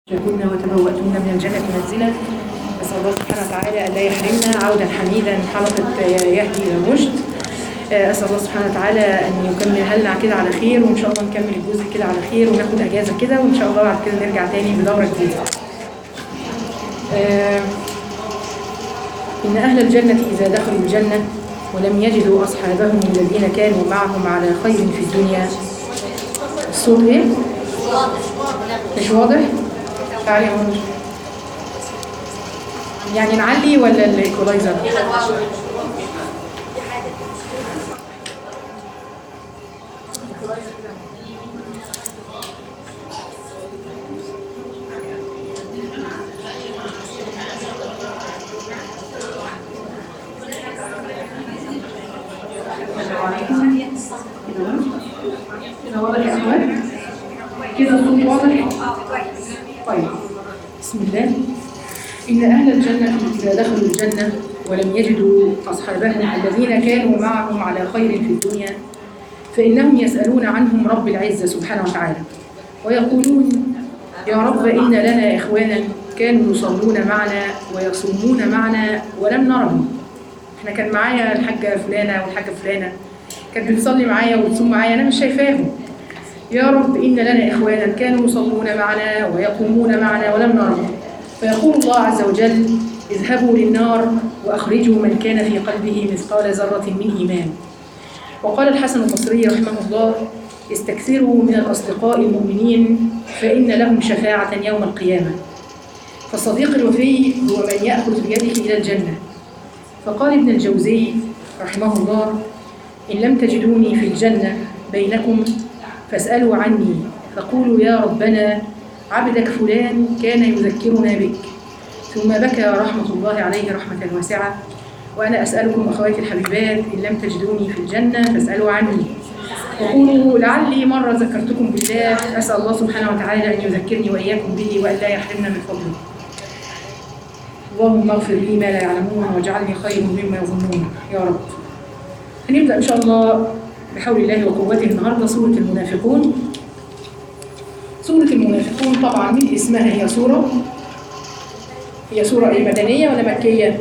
كنا وتبوأتن من الجنة منزلا نسأل الله سبحانه وتعالى ألا يحرمنا عودا حميدا حلقة يهدي إلى الرشد أسأل الله سبحانه وتعالى أن يكملها لنا كده على خير وإن شاء الله نكمل الجزء كده على خير وناخد أجازة كده وإن شاء الله بعد كده نرجع تاني بدورة جديدة. آه، إن أهل الجنة إذا دخلوا الجنة ولم يجدوا أصحابهم الذين كانوا معهم على خير في الدنيا الصوت إيه؟ مش واضح؟ تعالي يا منى. يعني نعلي ولا الايكولايزر؟ كده واضح يا اخوان؟ كده الصوت واضح؟ طيب بسم الله إن أهل الجنة إذا دخلوا الجنة ولم يجدوا أصحابهم الذين كانوا معهم على خير في الدنيا فإنهم يسألون عنهم رب العزة سبحانه وتعالى ويقولون يا رب إن لنا إخوانا كانوا يصلون معنا ويصومون معنا ولم نرهم احنا كان معايا الحاجة فلانة والحاجة فلانة كانت بتصلي معايا وتصوم معايا أنا مش شايفاهم يا رب إن لنا إخوانا كانوا يصلون معنا ويقومون معنا ولم نرهم فيقول الله عز وجل اذهبوا للنار وأخرجوا من كان في قلبه مثقال ذرة من إيمان وقال الحسن البصري رحمه الله استكثروا من الأصدقاء المؤمنين فإن لهم شفاعة يوم القيامة فالصديق الوفي هو من يأخذ بيدك إلى الجنة فقال ابن الجوزي رحمه الله إن لم تجدوني في الجنة بينكم فاسألوا عني فقولوا يا ربنا عبدك فلان كان يذكرنا بك ثم بكى رحمة الله عليه رحمة واسعة وأنا أسألكم أخواتي الحبيبات إن لم تجدوني في الجنة فاسألوا عني وقولوا لعلي مرة ذكرتكم بالله أسأل الله سبحانه وتعالى أن يذكرني وإياكم به وأن لا يحرمنا من فضله اللهم اغفر لي ما لا يعلمون واجعلني خير مما يظنون يا رب هنبدأ إن شاء الله بحول الله وقوته النهاردة سورة المنافقون سورة المنافقون طبعا من اسمها هي سورة هي سورة ايه مدنية ولا مكية؟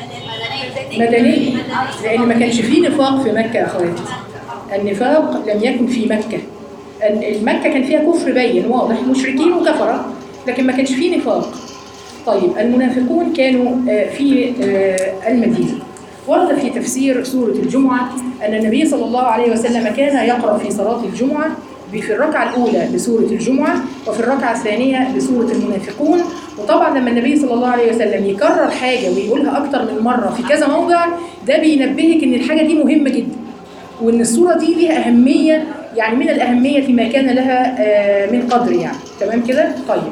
مدنية لأن ما كانش فيه نفاق في مكة يا أخواتي النفاق لم يكن في مكة المكة كان فيها كفر بين واضح مشركين وكفرة لكن ما كانش فيه نفاق طيب المنافقون كانوا في المدينة ورد في تفسير سورة الجمعة أن النبي صلى الله عليه وسلم كان يقرأ في صلاة الجمعة في الركعة الأولى لسورة الجمعة وفي الركعة الثانية لسورة المنافقون وطبعا لما النبي صلى الله عليه وسلم يكرر حاجة ويقولها أكتر من مرة في كذا موضع ده بينبهك إن الحاجة دي مهمة جدا وإن الصورة دي ليها أهمية يعني من الأهمية ما كان لها من قدر يعني تمام كده؟ طيب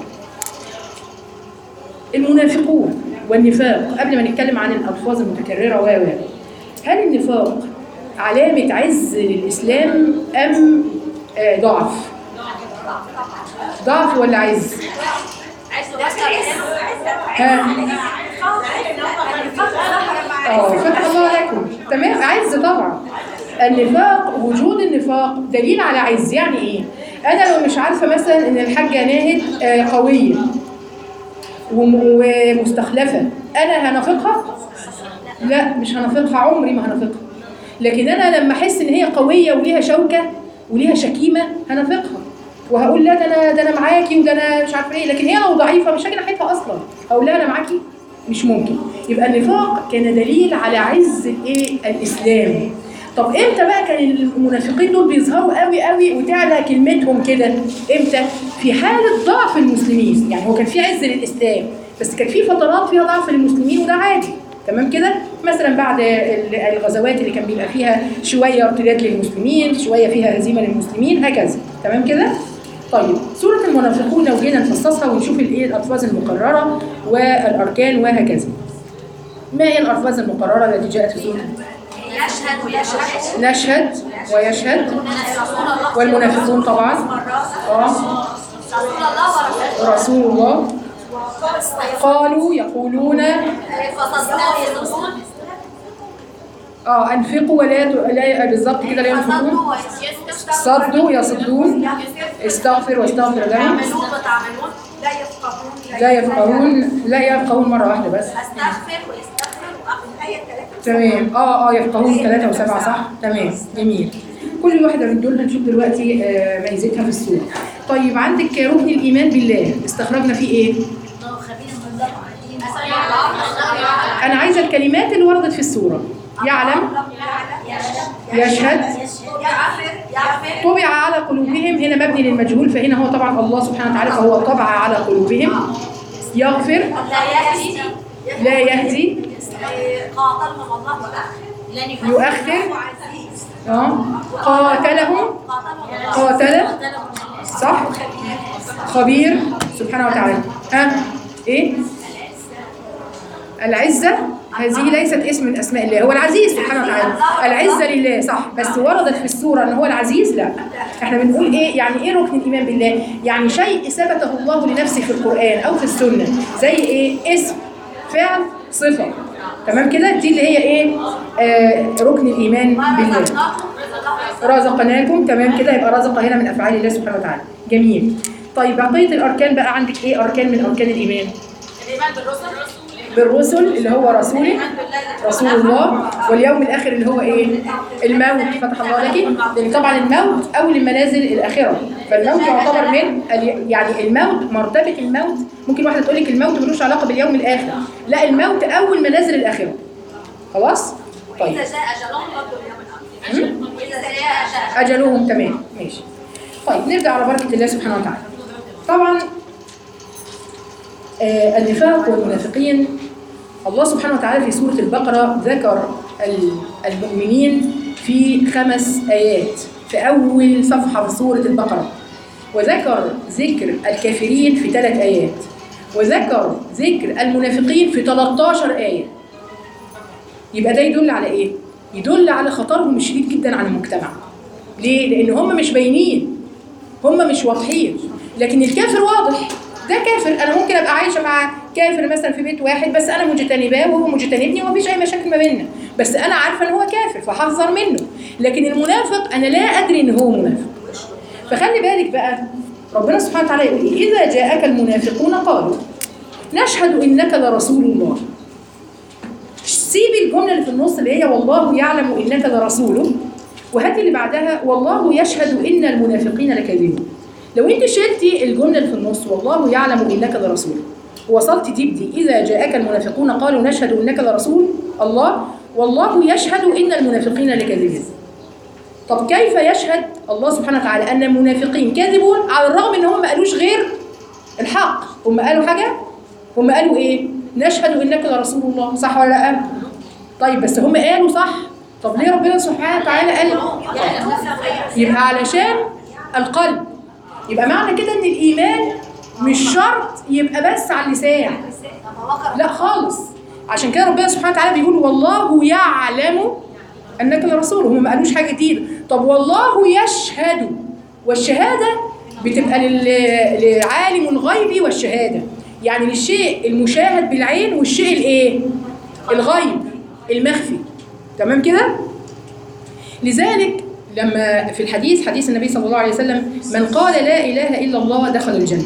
المنافقون والنفاق قبل ما نتكلم عن الألفاظ المتكررة و هل النفاق علامة عز للإسلام أم ضعف؟ ضعف ولا عز؟ ها؟ اه فتح الله لكم تمام عز طبعا النفاق وجود النفاق دليل على عز يعني ايه؟ انا لو مش عارفه مثلا ان الحاجه ناهد قويه ومستخلفه انا هنافقها؟ لا مش هنافقها عمري ما هنافقها لكن انا لما احس ان هي قويه وليها شوكه وليها شكيمه هنافقها وهقول لا ده انا ده انا معاكي وده انا مش عارفه ايه لكن هي لو ضعيفه مش هاجي ناحيتها اصلا هقول لها انا معاكي مش ممكن يبقى النفاق كان دليل على عز الايه الاسلام طب امتى بقى كان المنافقين دول بيظهروا قوي قوي وتعلى كلمتهم كده امتى في حاله ضعف المسلمين يعني هو كان في عز للاسلام بس كان في فترات فيها ضعف للمسلمين وده عادي تمام كده مثلا بعد الغزوات اللي كان بيبقى فيها شويه ارتداد للمسلمين شويه فيها هزيمه للمسلمين هكذا تمام كده طيب سوره المنافقون لو جينا نفصصها ونشوف الايه الالفاظ المقرره والاركان وهكذا ما هي الالفاظ المقرره التي جاءت في سوره يشهد ويشهد نشهد ويشهد والمنافقون طبعا اه رسول الله ورسوله رسول الله قالوا يقولون فصدقوا يصدقون اه انفقوا ولا ت- لا بالظبط كده لا ينفقون فصدوا ويصدقون صدوا يصدون استغفر واستغفر لهم تعملون وتعملون لا يفقهون لا يفقهون لا يفقهون مرة واحدة بس استغفر ويستغفر الآية الثلاثة تمام اه اه يفقهون ثلاثة وسبعة صح تمام جميل كل واحدة من دول هنشوف دلوقتي آه، ميزتها في السورة طيب عندك ركن الإيمان بالله استخرجنا فيه إيه؟ أنا عايزة الكلمات اللي وردت في السورة يعلم يشهد يغفر يغفر طبع على قلوبهم هنا مبني للمجهول فهنا هو طبعا الله سبحانه وتعالى فهو طبع على قلوبهم يغفر لا يهدي لا يهدي قاتلهم الله وأخر يؤخر اه قاتلهم قاتلهم قاتل صح خبير سبحانه وتعالى ها ايه العزة هذه ليست اسم من اسماء الله هو العزيز سبحانه وتعالى العزة لله صح بس وردت في السورة ان هو العزيز لا احنا بنقول ايه يعني ايه ركن الايمان بالله يعني شيء ثبته الله لنفسه في القرآن او في السنة زي ايه اسم فعل صفة تمام كده دي اللي هي ايه آه ركن الايمان بالله رزقناكم رزقناكم تمام كده يبقى رزق هنا من افعال الله سبحانه وتعالى جميل طيب بقيه الاركان بقى عندك ايه اركان من اركان الايمان الإيمان بالرسل بالرسل اللي هو رسوله رسول الله واليوم الاخر اللي هو ايه الموت فتح الله لك لان طبعا الموت اول المنازل الاخره فالموت يعتبر من ال- يعني الموت مرتبه الموت ممكن واحده تقول لك الموت ملوش علاقه باليوم الاخر لا الموت اول منازل الاخره خلاص طيب إذا جاء أجلهم برضه اليوم الآخر إذا جاء أجلهم أجلهم تمام ماشي طيب نرجع على بركة الله سبحانه وتعالى طبعا آه النفاق والمنافقين الله سبحانه وتعالى في سورة البقرة ذكر ال- المؤمنين في خمس آيات في أول صفحة في سورة البقرة وذكر ذكر الكافرين في ثلاث آيات وذكر ذكر المنافقين في 13 آية يبقى ده يدل على ايه؟ يدل على خطرهم الشديد جدا على المجتمع. ليه؟ لان هم مش باينين. هم مش واضحين، لكن الكافر واضح. ده كافر انا ممكن ابقى عايشه مع كافر مثلا في بيت واحد بس انا مجتنباه وهو مجتنبني ومفيش اي مشاكل ما بيننا، بس انا عارفه ان هو كافر فحذر منه. لكن المنافق انا لا ادري ان هو منافق. فخلي بالك بقى ربنا سبحانه وتعالى يقول ايه؟ اذا جاءك المنافقون قالوا نشهد انك لرسول الله. سيبي الجمله اللي في النص اللي هي والله يعلم انك لرسوله وهاتي اللي بعدها والله يشهد ان المنافقين لكاذبون لو انت شلتي الجمله اللي في النص والله يعلم انك لرسوله وصلت دي بدي اذا جاءك المنافقون قالوا نشهد انك لرسول الله والله يشهد ان المنافقين لكاذبون طب كيف يشهد الله سبحانه وتعالى ان المنافقين كاذبون على الرغم ان هم ما قالوش غير الحق هم قالوا حاجه هم قالوا ايه نشهد انك لرسول الله صح ولا لا طيب بس هم قالوا صح طب ليه ربنا سبحانه وتعالى قال يبقى علشان القلب يبقى معنى كده ان الايمان مش شرط يبقى بس على اللسان لا خالص عشان كده ربنا سبحانه وتعالى بيقول والله يعلم انك لرسول هم ما قالوش حاجه جديده طب والله يشهد والشهاده بتبقى لل- لعالم الغيب والشهاده يعني للشيء المشاهد بالعين والشيء الايه الغيب المخفي تمام كده لذلك لما في الحديث حديث النبي صلى الله عليه وسلم من قال لا اله الا الله دخل الجنه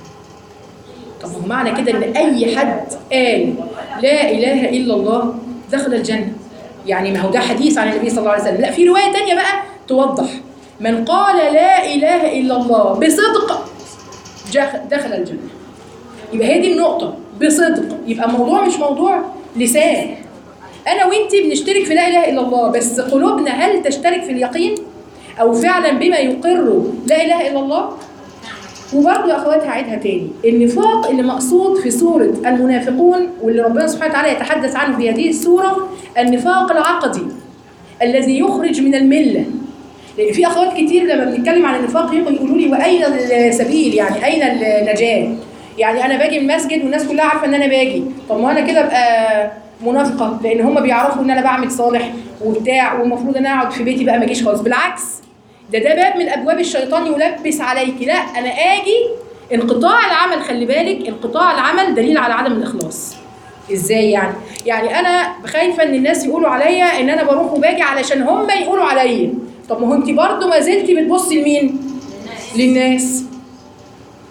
طب هو معنى كده ان اي حد قال لا اله الا الله دخل الجنه يعني ما هو ده حديث عن النبي صلى الله عليه وسلم لا في روايه تانية بقى توضح من قال لا اله الا الله بصدق جخ- دخل الجنه يبقى هي دي النقطه بصدق يبقى الموضوع مش موضوع لسان انا وانتي بنشترك في لا اله الا الله بس قلوبنا هل تشترك في اليقين او فعلا بما يقر لا اله الا الله وبرضه يا اخوات هعيدها تاني النفاق اللي مقصود في سوره المنافقون واللي ربنا سبحانه وتعالى يتحدث عنه في هذه السوره النفاق العقدي الذي يخرج من المله لان في اخوات كتير لما بنتكلم عن النفاق يجوا يقولوا لي واين السبيل يعني اين النجاه يعني انا باجي المسجد والناس كلها عارفه ان انا باجي طب ما انا كده ابقى منافقه لان هم بيعرفوا ان انا بعمل صالح وبتاع والمفروض ان انا اقعد في بيتي بقى ما اجيش خالص بالعكس ده ده باب من ابواب الشيطان يلبس عليك لا انا اجي انقطاع العمل خلي بالك انقطاع العمل دليل على عدم الاخلاص ازاي يعني يعني انا خايفه ان الناس يقولوا عليا ان انا بروح وباجي علشان هم يقولوا عليا طب ما هو انت برضه ما زلتي بتبصي لمين للناس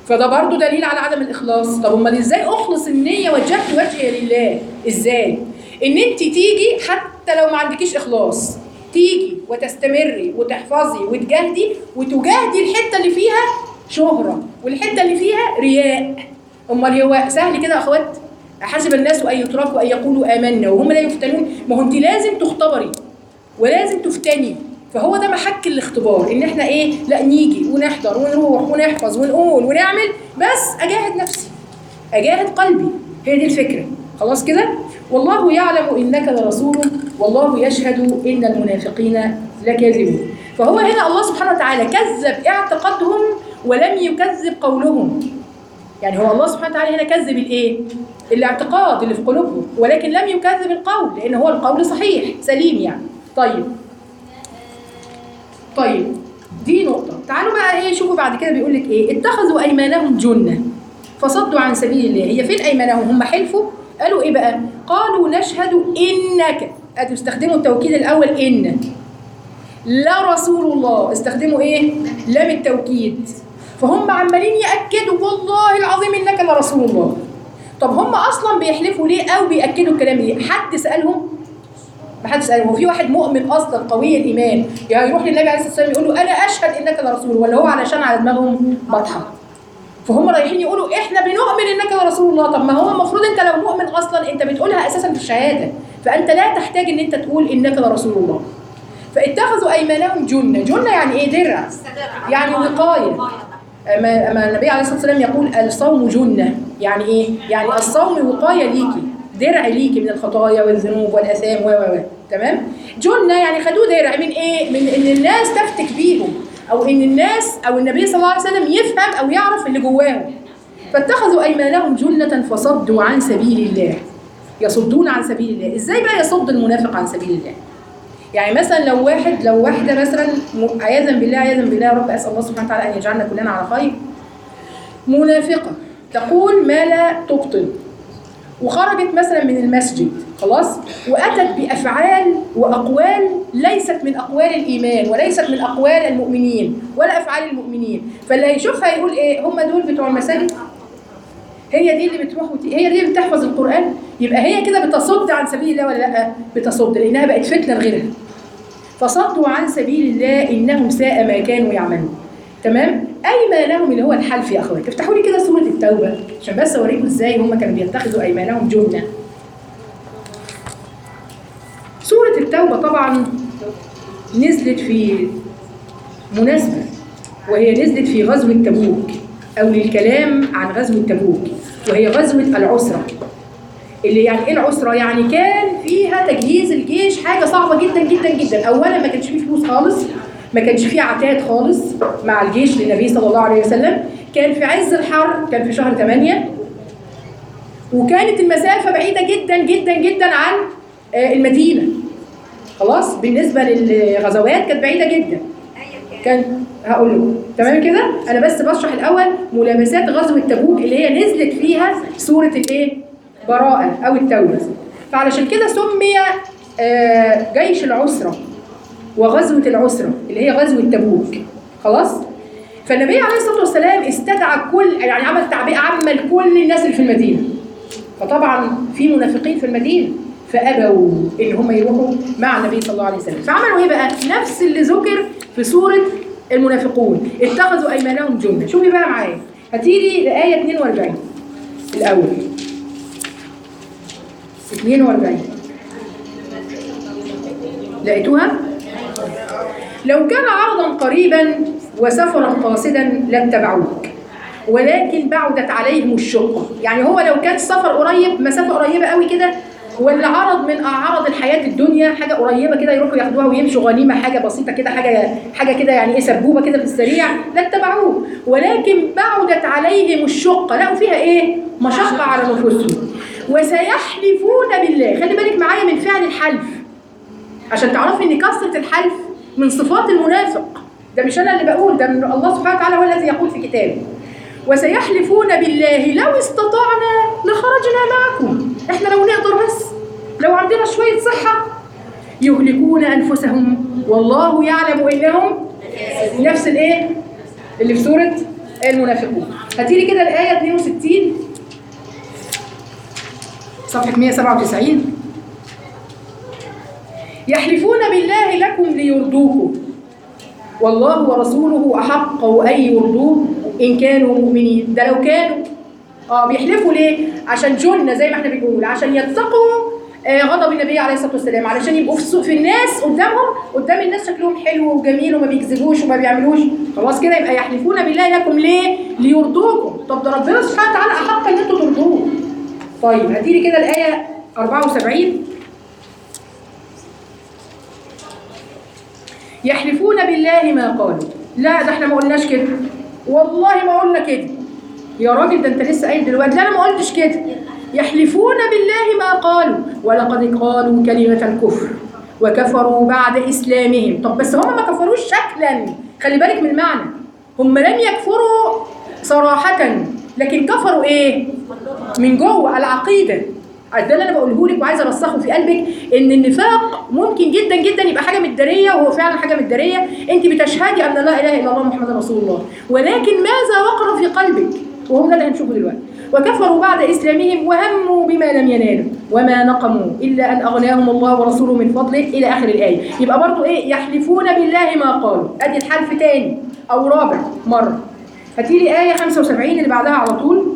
فده برضو دليل على عدم الاخلاص طب امال ازاي اخلص النيه وجهت وجهي لله ازاي ان انت تيجي حتى لو ما عندكيش اخلاص تيجي وتستمري وتحفظي وتجاهدي وتجاهدي الحته اللي فيها شهره والحته اللي فيها رياء امال هو سهل كده يا اخوات حسب الناس ان يتركوا ان يقولوا امنا وهم لا يفتنون ما هو انت لازم تختبري ولازم تفتني فهو ده محك الاختبار ان احنا ايه لا نيجي ونحضر ونروح ونحفظ ونقول ونعمل بس اجاهد نفسي اجاهد قلبي هي دي الفكره خلاص كده والله يعلم انك لرسوله والله يشهد ان المنافقين لكاذبون فهو هنا الله سبحانه وتعالى كذب اعتقادهم ولم يكذب قولهم يعني هو الله سبحانه وتعالى هنا كذب الايه الاعتقاد اللي في قلوبهم ولكن لم يكذب القول لان هو القول صحيح سليم يعني طيب طيب دي نقطة تعالوا بقى ايه شوفوا بعد كده بيقول لك ايه اتخذوا ايمانهم جنة فصدوا عن سبيل الله هي فين ايمانهم هم حلفوا قالوا ايه بقى قالوا نشهد انك ادوا استخدموا التوكيد الاول ان لا رسول الله استخدموا ايه لام التوكيد فهم عمالين ياكدوا والله العظيم انك لرسول الله طب هم اصلا بيحلفوا ليه او بياكدوا الكلام ليه حد سالهم ما حد سأله هو في واحد مؤمن اصلا قوي الايمان يعني يروح للنبي عليه الصلاه والسلام يقول له انا اشهد انك لرسول ولا هو علشان على دماغهم بطحه فهم رايحين يقولوا احنا بنؤمن انك لرسول الله طب ما هو المفروض انت لو مؤمن اصلا انت بتقولها اساسا في الشهاده فانت لا تحتاج ان انت تقول انك لرسول الله فاتخذوا ايمانهم جنه جنه يعني ايه درع يعني وقايه أما أما النبي عليه الصلاه والسلام يقول الصوم جنه يعني ايه يعني الصوم وقايه ليكي درع ليكي من الخطايا والذنوب والاثام و و و تمام جنه يعني خدوه درع من ايه من ان الناس تفتك بيهم او ان الناس او النبي صلى الله عليه وسلم يفهم او يعرف اللي جواهم فاتخذوا ايمانهم جنه فصدوا عن سبيل الله يصدون عن سبيل الله ازاي بقى يصد المنافق عن سبيل الله يعني مثلا لو واحد لو واحده مثلا م- عياذا بالله عياذا بالله يا رب اسال الله سبحانه وتعالى ان يجعلنا كلنا على خير منافقه تقول ما لا تبطل وخرجت مثلا من المسجد خلاص واتت بافعال واقوال ليست من اقوال الايمان وليست من اقوال المؤمنين ولا افعال المؤمنين فاللي هيشوفها يقول ايه هم دول بتوع المساجد هي دي اللي بتروح وتي... هي دي اللي بتحفظ القران يبقى هي كده بتصد عن سبيل الله ولا لا بتصد لانها بقت فتنه لغيرها فصدوا عن سبيل الله انهم ساء ما كانوا يعملون تمام ايمانهم اللي هو الحلف يا اخوات افتحوا لي كده سوره التوبه عشان بس اوريكم ازاي هم كانوا بيتخذوا ايمانهم جنه سوره التوبه طبعا نزلت في مناسبه وهي نزلت في غزوه تبوك او للكلام عن غزوه تبوك وهي غزوه العسره اللي يعني ايه العسره يعني كان فيها تجهيز الجيش حاجه صعبه جدا جدا جدا اولا ما كانش فيه فلوس خالص ما كانش فيه عتاد خالص مع الجيش للنبي صلى الله عليه وسلم كان في عز الحر كان في شهر 8 وكانت المسافه بعيده جدا جدا جدا عن آه، المدينه خلاص بالنسبه للغزوات كانت بعيده جدا كان هقول لكم تمام كده انا بس بشرح الاول ملابسات غزوه تبوك اللي هي نزلت فيها سوره الايه براءه او التوبه فعلشان كده سمي آه، جيش العسره وغزوه العسره اللي هي غزوه تبوك خلاص فالنبي عليه الصلاه والسلام استدعى كل يعني عمل تعبئه عامه لكل الناس اللي في المدينه فطبعا في منافقين في المدينه فابوا ان هم يروحوا مع النبي صلى الله عليه وسلم فعملوا ايه بقى نفس اللي ذكر في سوره المنافقون اتخذوا ايمانهم جنه شوفي بقى معايا هتيجي لايه 42 الاول 42 لقيتوها لو كان عرضا قريبا وسفرا قاصدا لاتبعوك ولكن بعدت عليهم الشقة يعني هو لو كان سفر قريب مسافة قريبة قوي كده ولا عرض من أعراض الحياة الدنيا حاجة قريبة كده يروحوا ياخدوها ويمشوا غنيمة حاجة بسيطة كده حاجة حاجة كده يعني إيه سبوبة كده في السريع لاتبعوه ولكن بعدت عليهم الشقة لقوا فيها إيه؟ مشقة على نفوسهم وسيحلفون بالله خلي بالك معايا من فعل الحلف عشان تعرفي ان كثره الحلف من صفات المنافق ده مش انا اللي بقول ده من الله سبحانه وتعالى هو الذي يقول في كتابه وسيحلفون بالله لو استطعنا لخرجنا معكم احنا لو نقدر بس لو عندنا شويه صحه يهلكون انفسهم والله يعلم انهم نفس الايه اللي في سوره المنافقون هاتي لي كده الايه 62 صفحه 197 يحلفون بالله لكم ليرضوكم والله ورسوله احق ان يرضوه ان كانوا مؤمنين ده لو كانوا اه بيحلفوا ليه عشان جنة زي ما احنا بنقول عشان يتقوا آه، غضب النبي عليه الصلاه والسلام علشان يبقوا في السوق- في الناس قدامهم قدام الناس شكلهم حلو وجميل وما بيكذبوش وما بيعملوش خلاص كده يبقى يحلفون بالله لكم ليه ليرضوكم طب ده ربنا سبحانه وتعالى احق ان انتوا ترضوه طيب هاتي لي كده الايه 74 يحلفون بالله ما قالوا لا ده احنا ما قلناش كده والله ما قلنا كده يا راجل ده انت لسه قايل دلوقتي لا انا ما قلتش كده يحلفون بالله ما قالوا ولقد قالوا كلمة الكفر وكفروا بعد إسلامهم طب بس هم ما كفروش شكلا خلي بالك من المعنى هم لم يكفروا صراحة لكن كفروا ايه من جوه العقيدة ده اللي انا بقوله لك وعايزه ارسخه في قلبك ان النفاق ممكن جدا جدا يبقى حاجه متداريه وهو فعلا حاجه متداريه انت بتشهدي ان لا اله الا الله محمد رسول الله ولكن ماذا وقر في قلبك وهو ده اللي هنشوفه دلوقتي وكفروا بعد اسلامهم وهموا بما لم ينالوا وما نقموا الا ان اغناهم الله ورسوله من فضله الى اخر الايه يبقى برضو ايه يحلفون بالله ما قالوا ادي الحلف تاني او رابع مره هاتي لي ايه 75 اللي بعدها على طول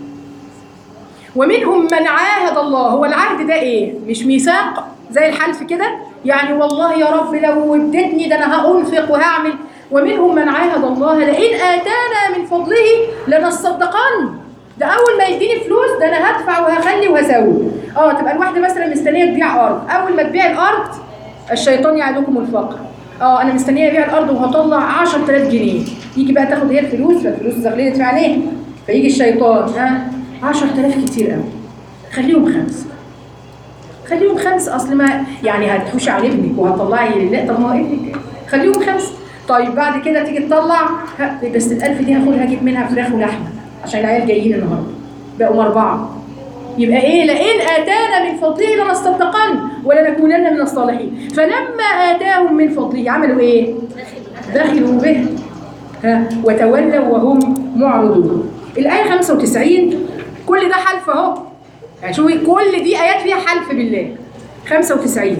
ومنهم من عاهد الله هو العهد ده ايه مش ميثاق زي الحلف كده يعني والله يا رب لو اديتني ده انا هانفق وهعمل ومنهم من عاهد الله لئن اتانا من فضله لنصدقن ده اول ما يديني فلوس ده انا هدفع وهخلي وهسوي اه تبقى الواحده مثلا مستنيه تبيع ارض اول ما تبيع الارض الشيطان يعدكم الفقر اه انا مستنيه ابيع الارض وهطلع 10000 جنيه يجي بقى تاخد هي الفلوس فالفلوس داخليه تدفع عليها فيجي الشيطان ها 10000 كتير قوي خليهم خمسه خليهم خمسه اصل ما يعني هتحوشي على ابنك وهتطلعي لله طب ما هو ابنك خليهم خمسه طيب بعد كده تيجي تطلع ها، بس الألف دي هاخدها اجيب منها فراخ ولحمه عشان العيال جايين النهارده بقوا اربعه يبقى ايه لئن اتانا من فضله لنصدقن ولنكونن من الصالحين فلما اتاهم من فضله عملوا ايه دخلوا به ها وتولوا وهم معرضون الآية 95 كل ده حلف أهو يعني شوفي كل دي آيات فيها حلف بالله 95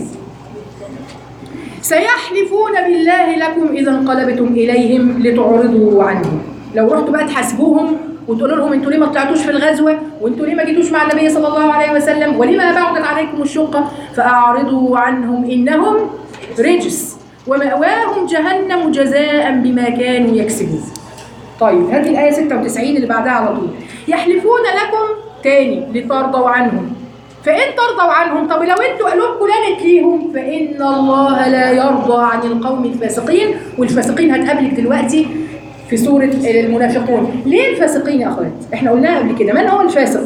سيحلفون بالله لكم إذا انقلبتم إليهم لتعرضوا عنهم لو رحتوا بقى تحاسبوهم وتقولوا لهم انتوا ليه ما طلعتوش في الغزوه وانتوا ليه ما جيتوش مع النبي صلى الله عليه وسلم ولما بعدت عليكم الشقه فاعرضوا عنهم انهم رجس ومأواهم جهنم جزاء بما كانوا يكسبون طيب هذه الآية 96 اللي بعدها على طول يحلفون لكم تاني لترضوا عنهم فإن ترضوا عنهم طب لو انتوا قلوبكم لانت ليهم فإن الله لا يرضى عن القوم الفاسقين والفاسقين هتقابلك دلوقتي في سورة المنافقون ليه الفاسقين يا أخوات؟ احنا قلناها قبل كده من هو الفاسق؟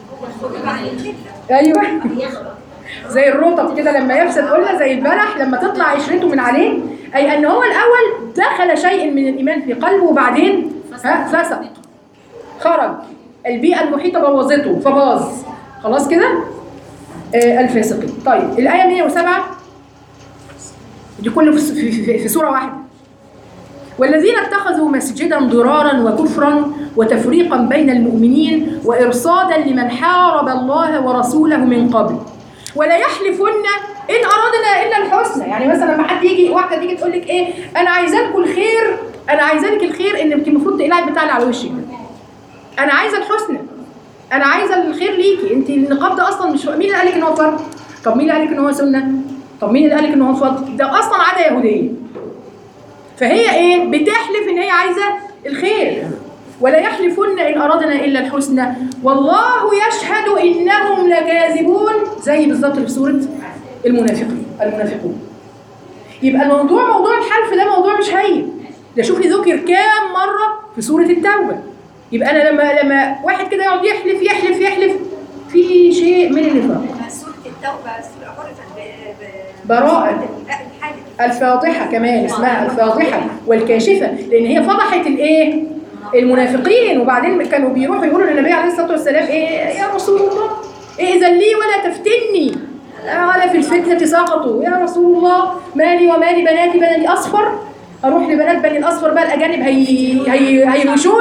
أيوه زي الرطب كده لما يفسد قلنا زي البلح لما تطلع قشرته من عليه أي أن هو الأول دخل شيء من الإيمان في قلبه وبعدين ها فسق خرج البيئة المحيطة بوظته فباظ خلاص كده آه الفاسقين طيب الآية 107 دي كله في, في, في, في سورة واحدة والذين اتخذوا مسجدا ضرارا وكفرا وتفريقا بين المؤمنين وإرصادا لمن حارب الله ورسوله من قبل ولا يحلفن ان ارادنا الا الحسنى يعني مثلا لما حد يجي واحده تيجي تقول لك ايه انا عايزه لكم الخير انا عايزه لك الخير ان انت المفروض تقلعي بتاع اللي على وشك ده انا عايزه الحسنى انا عايزه الخير ليكي انت النقاب ده اصلا مش مين اللي قال لك ان هو فرض طب مين اللي قال لك ان هو سنه طب مين اللي قال لك ان هو فرض ده اصلا عاده يهوديه فهي ايه بتحلف ان هي عايزه الخير ولا يحلفن إن أردنا إلا الحسنى والله يشهد إنهم لكاذبون زي بالظبط في سورة المنافقين المنافقون يبقى الموضوع موضوع الحلف ده موضوع مش هين ده شوفي ذكر كام مرة في سورة التوبة يبقى أنا لما لما واحد كده يقعد يحلف يحلف يحلف في شيء من النفاق سورة التوبة سورة عرفت ب- ب- براءة. لا الحادث الفاضحة كمان اسمها الفاضحة والكاشفة لأن هي فضحت الإيه؟ المنافقين وبعدين كانوا بيروحوا يقولوا للنبي عليه الصلاة والسلام إيه يا رسول الله إذن لي ولا تفتني ولا في الفتنة سقطوا يا رسول الله مالي ومالي بناتي بني الأصفر أروح لبنات بني الأصفر بقى الأجانب هي هي هيوشوني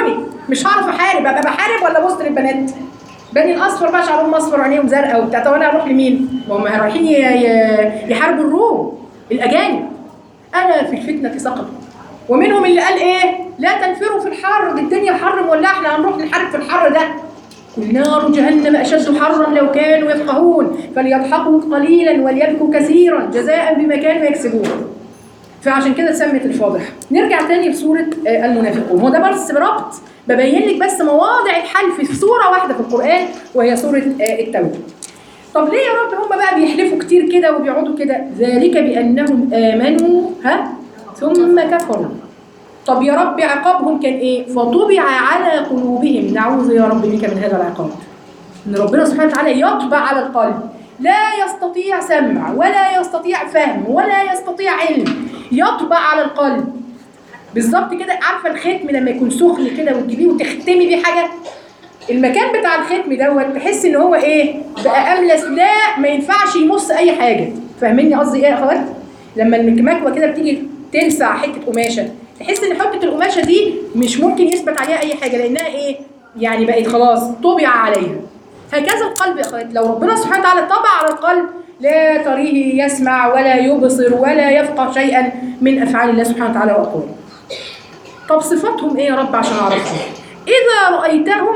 مش هعرف احارب ابقى بحارب ولا بص للبنات بني الاصفر بقى شعرهم اصفر وعينيهم زرقاء وبتاع طب انا اروح لمين؟ ما هم رايحين ي- ي- يحاربوا الروم الاجانب انا في الفتنه سقطوا ومنهم اللي قال ايه؟ لا تنفروا في الحر دي الدنيا حر مولعه احنا هنروح نحارب في الحر ده قل نار جهنم اشد حرا لو كانوا يفقهون فليضحكوا قليلا وليبكوا كثيرا جزاء بما كانوا يكسبون فعشان كده اتسمت الفاضحه نرجع تاني لسوره آه، المنافقون هو ده بس ربط ببين لك بس مواضع الحلف في سوره واحده في القران وهي سوره آه، التوبه طب ليه يا رب هم بقى بيحلفوا كتير كده وبيقعدوا كده ذلك بانهم امنوا ها ثم كفروا طب يا رب عقابهم كان ايه فطبع على قلوبهم نعوذ يا رب بك من هذا العقاب ان ربنا سبحانه وتعالى يطبع على القلب لا يستطيع سمع ولا يستطيع فهم ولا يستطيع علم يطبع على القلب بالظبط كده عارفه الختم لما يكون سخن كده وتجيبيه وتختمي بيه حاجه المكان بتاع الختم دوت تحس ان هو ايه بقى املس لا ما ينفعش يمص اي حاجه فاهميني قصدي ايه يا اخوات لما المكمكوه كده بتيجي تلسع حته قماشه تحس ان حته القماشه دي مش ممكن يثبت عليها اي حاجه لانها ايه يعني بقت خلاص طبع عليها هكذا القلب يا اخوات لو ربنا سبحانه وتعالى طبع على القلب لا تريه يسمع ولا يبصر ولا يفقه شيئا من افعال الله سبحانه وتعالى واقواله طب صفاتهم ايه يا رب عشان اعرفهم اذا رايتهم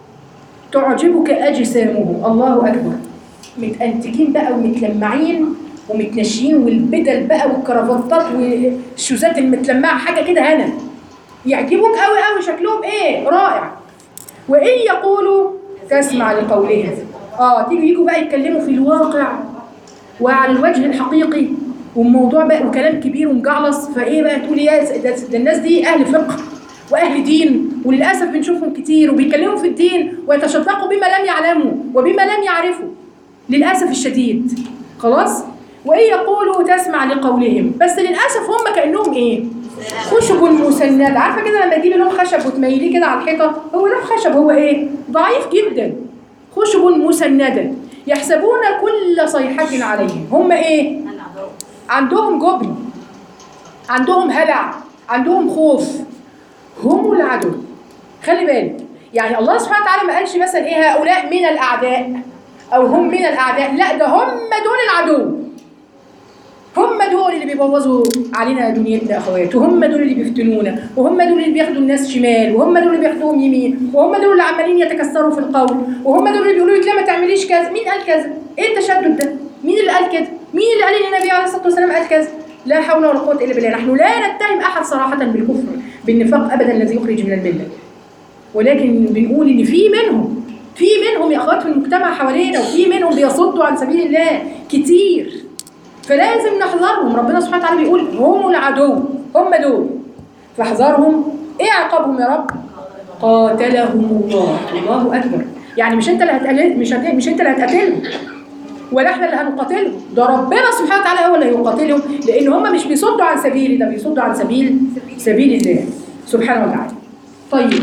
تعجبك اجسامهم الله اكبر متأنتجين بقى ومتلمعين ومتنشيين والبدل بقى والكرافتات والشوزات المتلمعه حاجه كده هنا يعجبوك قوي قوي شكلهم ايه رائع وان يقولوا تسمع لقولهم اه تيجي يجوا بقى يتكلموا في الواقع وعلى الوجه الحقيقي والموضوع بقى وكلام كبير ومجعلص فايه بقى تقولي يا س- ده ده الناس دي اهل فقه واهل دين وللاسف بنشوفهم كتير وبيتكلموا في الدين ويتشدقوا بما لم يعلموا وبما لم يعرفوا للاسف الشديد خلاص وان يقولوا تسمع لقولهم بس للاسف هم كانهم ايه خشب مسند عارفه كده لما تجيبي لون خشب وتميليه كده على الحيطه هو لون خشب هو ايه ضعيف جدا خشب مسنده يحسبون كل صيحه عليهم هم ايه عندهم جبن عندهم هلع عندهم خوف هم العدو خلي بالك يعني الله سبحانه وتعالى ما قالش مثلا ايه هؤلاء من الاعداء او هم من الاعداء لا ده هم دول العدو هم دول اللي بيبوظوا علينا دنيتنا يا اخوات وهم دول اللي بيفتنونا وهم دول اللي بياخدوا الناس شمال وهم دول اللي بياخدوهم يمين وهم دول اللي عمالين يتكسروا في القول وهم دول اللي بيقولوا لك لا ما تعمليش كذا مين قال كذا ايه التشدد ده مين اللي قال كده مين اللي قال ان النبي عليه الصلاه والسلام قال كذا لا حول ولا قوه الا بالله نحن لا نتهم احد صراحه بالكفر بالنفاق ابدا الذي يخرج من المله ولكن بنقول ان في منهم في منهم يا اخوات في المجتمع حوالينا وفي منهم بيصدوا عن سبيل الله كتير فلازم نحذرهم ربنا سبحانه وتعالى بيقول هم العدو هم دول فاحذرهم ايه عقابهم يا رب قاتلهم الله الله اكبر يعني مش انت اللي هتقلل مش هت... مش انت اللي هتقتلهم ولا احنا اللي هنقاتلهم ده ربنا سبحانه وتعالى هو اللي هيقاتلهم لان هم مش بيصدوا عن سبيلي ده بيصدوا عن سبيل سبيل الله سبحانه وتعالى طيب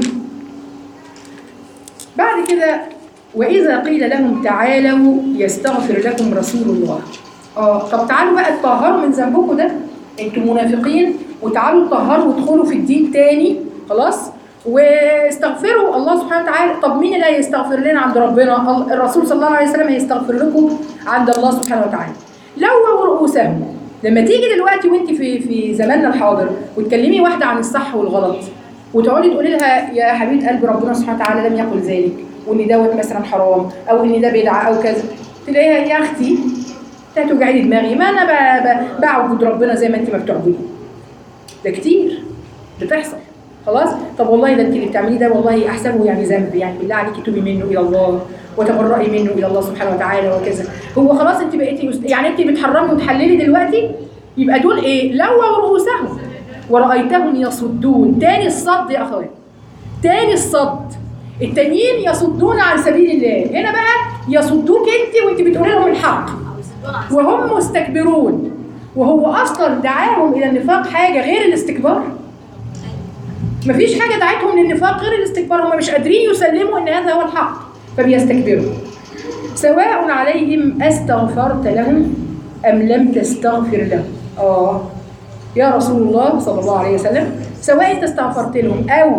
بعد كده وإذا قيل لهم تعالوا يستغفر لكم رسول الله اه طب تعالوا بقى اتطهروا من ذنبكم ده انتوا منافقين وتعالوا اتطهروا وادخلوا في الدين تاني خلاص واستغفروا الله سبحانه وتعالى طب مين اللي هيستغفر لنا عند ربنا ال- الرسول صلى الله عليه وسلم هيستغفر لكم عند الله سبحانه وتعالى لووا رؤوسهم لما تيجي دلوقتي وانت في في زماننا الحاضر وتكلمي واحده عن الصح والغلط وتقعدي تقولي لها يا حبيبه قلب ربنا سبحانه وتعالى لم يقل ذلك وان دوت مثلا حرام او ان ده بدعه او كذا تلاقيها يا اختي لا توجعي لي دماغي ما انا ب- ب- بعبد ربنا زي ما انت ما بتعبدي ده كتير بتحصل خلاص طب والله ده انت اللي بتعمليه ده والله احسبه يعني ذنب يعني بالله عليكي توبي منه الى الله وتبرئي منه الى الله سبحانه وتعالى وكذا هو خلاص انت بقيتي يست- يعني انت بتحرمي وتحللي دلوقتي يبقى دول ايه لووا رؤوسهم ورأيتهم يصدون تاني الصد يا اخوات تاني الصد التانيين يصدون عن سبيل الله هنا بقى يصدوك انت وانت بتقولي لهم الحق او يصدون عن وهم مستكبرون وهو اصلا دعاهم الى النفاق حاجه غير الاستكبار مفيش حاجه دعتهم للنفاق غير الاستكبار هم مش قادرين يسلموا ان هذا هو الحق فبيستكبروا سواء عليهم استغفرت لهم ام لم تستغفر لهم اه يا رسول الله صلى الله عليه وسلم سواء انت استغفرت لهم او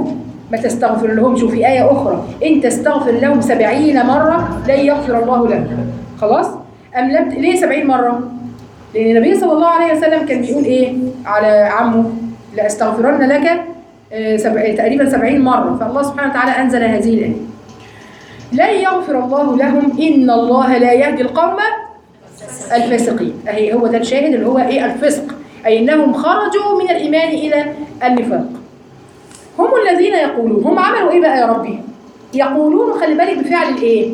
ما تستغفر لهمش وفي آية أخرى إن تستغفر لهم سبعين مرة لن يغفر الله لهم خلاص أم لم ت- ليه سبعين مرة لأن النبي صلى الله عليه وسلم كان بيقول إيه على عمه لأستغفرن لك آه، سبع... تقريبا سبعين مرة فالله سبحانه وتعالى أنزل هذه الآية لن يغفر الله لهم إن الله لا يهدي القوم الفاسقين أهي هو ده الشاهد اللي هو إيه الفسق أي أنهم خرجوا من الإيمان إلى النفاق هم الذين يقولون هم عملوا إيه بقى يا ربي يقولون خلي بالك بفعل الإيه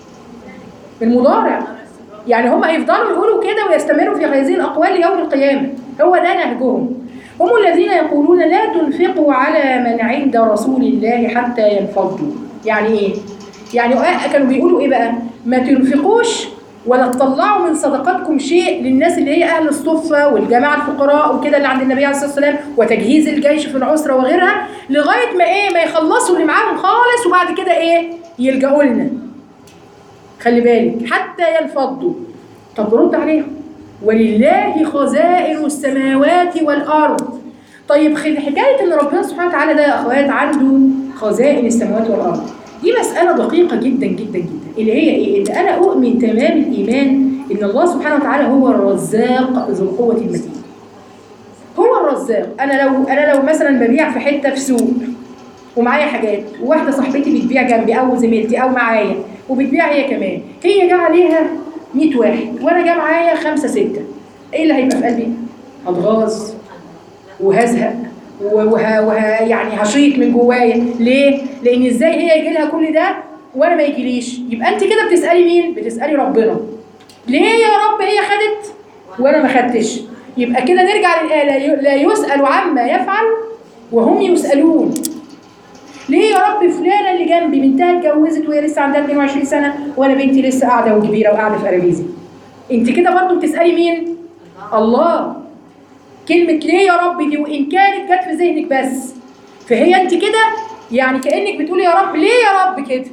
المضارع يعني هم هيفضلوا يقولوا كده ويستمروا في هذه الأقوال ليوم القيامة هو ده نهجهم هم الذين يقولون لا تنفقوا على من عند رسول الله حتى ينفضوا يعني ايه يعني آه كانوا بيقولوا ايه بقى ما تنفقوش ولا تطلعوا من صدقاتكم شيء للناس اللي هي اهل الصفه والجماعه الفقراء وكده اللي عند النبي عليه الصلاه والسلام وتجهيز الجيش في العسره وغيرها لغايه ما ايه ما يخلصوا اللي معاهم خالص وبعد كده ايه يلجأوا لنا خلي بالك حتى ينفضوا طب رد عليهم ولله خزائن السماوات والارض طيب خل- حكايه ان ربنا سبحانه وتعالى ده يا اخوات عنده خزائن السماوات والارض دي مساله دقيقه جدا جدا جدا اللي هي ايه ان انا اؤمن تمام الايمان ان الله سبحانه وتعالى هو الرزاق ذو القوه المتين هو الرزاق انا لو انا لو مثلا ببيع في حته في سوق ومعايا حاجات وواحده صاحبتي بتبيع جنبي او زميلتي او معايا وبتبيع هي كمان هي جا عليها 100 واحد وانا جا معايا خمسه سته ايه اللي هيبقى في قلبي؟ هتغاظ وهزهق وه... وه... يعني هشيط من جوايا ليه؟ لان ازاي هي يجي لها كل ده وانا ما يجيليش يبقى انت كده بتسالي مين؟ بتسالي ربنا ليه يا رب هي خدت وانا ما خدتش يبقى كده نرجع للآية لا ي- لا يسأل عما يفعل وهم يسألون ليه يا رب فلانه اللي جنبي بنتها اتجوزت وهي لسه عندها 22 سنه وانا بنتي لسه قاعده وكبيره وقاعده في قرابيزي انت كده برضو بتسالي مين الله كلمه ليه يا رب دي وان كانت جت في ذهنك بس فهي انت كده يعني كانك بتقولي يا رب ليه يا رب كده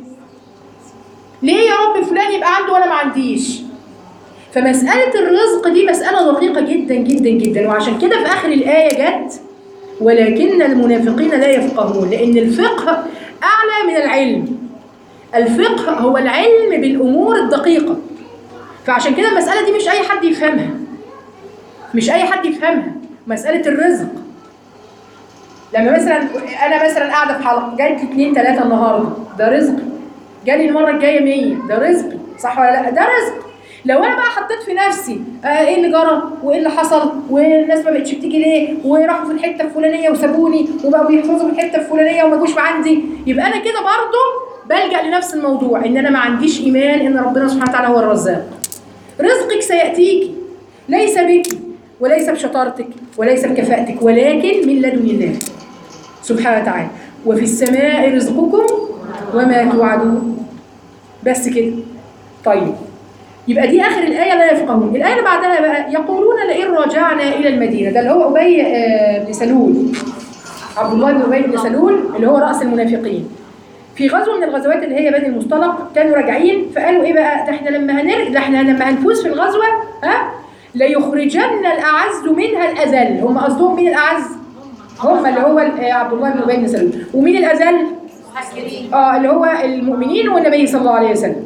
ليه يا رب فلان يبقى عنده وانا ما عنديش فمساله الرزق دي مساله دقيقه جدا جدا جدا وعشان كده في اخر الايه جت ولكن المنافقين لا يفقهون لأن الفقه أعلى من العلم الفقه هو العلم بالأمور الدقيقة فعشان كده المسألة دي مش أي حد يفهمها مش أي حد يفهمها مسألة الرزق لما مثلا أنا مثلا قاعدة في حلقة جالي اتنين تلاتة النهاردة ده رزق جالي المرة الجاية 100 ده رزقي صح ولا لا ده رزق لو انا بقى حطيت في نفسي آه ايه اللي جرى وايه اللي حصل والناس ما بقتش بتيجي ليه وراحوا في الحته الفلانيه وسابوني وبقوا بيحفظوا في الحته الفلانيه وما جوش عندي يبقى انا كده برضه بلجا لنفس الموضوع ان انا ما عنديش ايمان ان ربنا سبحانه وتعالى هو الرزاق رزقك سياتيكي ليس بك وليس بشطارتك وليس بكفاءتك ولكن من لدن الله سبحانه وتعالى وفي السماء رزقكم وما توعدون بس كده طيب يبقى دي اخر الايه لا يفقهون الايه اللي بعدها بقى يقولون لئن رجعنا الى المدينه ده اللي هو ابي آه، بن سلول عبد الله بن ابي بن سلول اللي هو راس المنافقين في غزوه من الغزوات اللي هي بني المصطلق كانوا راجعين فقالوا ايه بقى ده احنا لما هنر ده احنا لما هنفوز في الغزوه ها ليخرجن الاعز منها الاذل هم قصدهم مين الاعز هم اللي هو آه، عبد الله بن ابي بن سلول ومين الاذل محكرين اه اللي هو المؤمنين والنبي صلى الله عليه وسلم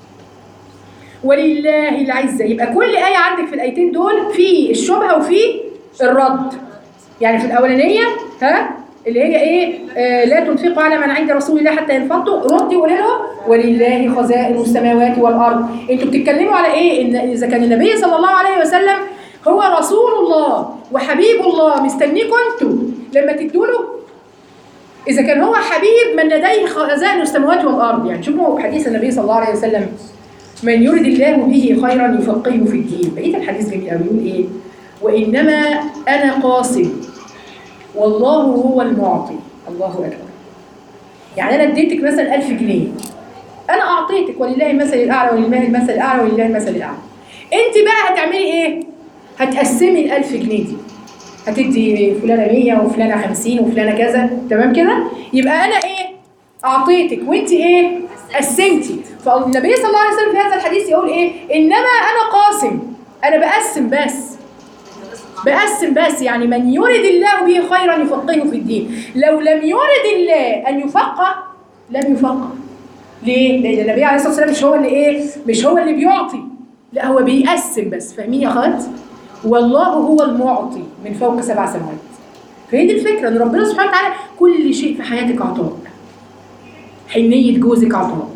ولله العزة يبقى كل آية عندك في الآيتين دول في الشبهة وفي الرد يعني في الأولانية ها اللي هي ايه آه لا تنفقوا على من عند رسول الله حتى ينفضوا ردي قولي لهم ولله خزائن السماوات والارض انتوا بتتكلموا على ايه ان اذا كان النبي صلى الله عليه وسلم هو رسول الله وحبيب الله مستنيكم انتوا لما تدوا له إذا كان هو حبيب من لديه خزائن السماوات والأرض يعني شوفوا حديث النبي صلى الله عليه وسلم من يرد الله به خيرا يفقهه في الدين بقية الحديث جميل قوي يقول إيه وإنما أنا قاسم والله هو المعطي الله أكبر يعني أنا اديتك مثلا 1000 جنيه أنا أعطيتك ولله المثل الأعلى ولله المثل الأعلى ولله المثل الأعلى أنت بقى هتعملي إيه؟ هتقسمي ال 1000 جنيه دي هتدي فلانه 100 وفلانه 50 وفلانه كذا تمام كده يبقى انا ايه اعطيتك وانت ايه قسمتي فالنبي صلى الله عليه وسلم في هذا الحديث يقول ايه انما انا قاسم انا بقسم بس بقسم بس يعني من يرد الله به خيرا يفقهه في الدين لو لم يرد الله ان يفقه لم يفقه ليه؟ لان النبي عليه الصلاه والسلام مش هو اللي ايه؟ مش هو اللي بيعطي لا هو بيقسم بس فاهمين يا اخوات؟ والله هو المعطي من فوق سبع سماوات فهي دي الفكره ان ربنا سبحانه وتعالى كل شيء في حياتك عطاء حنيه جوزك عطاء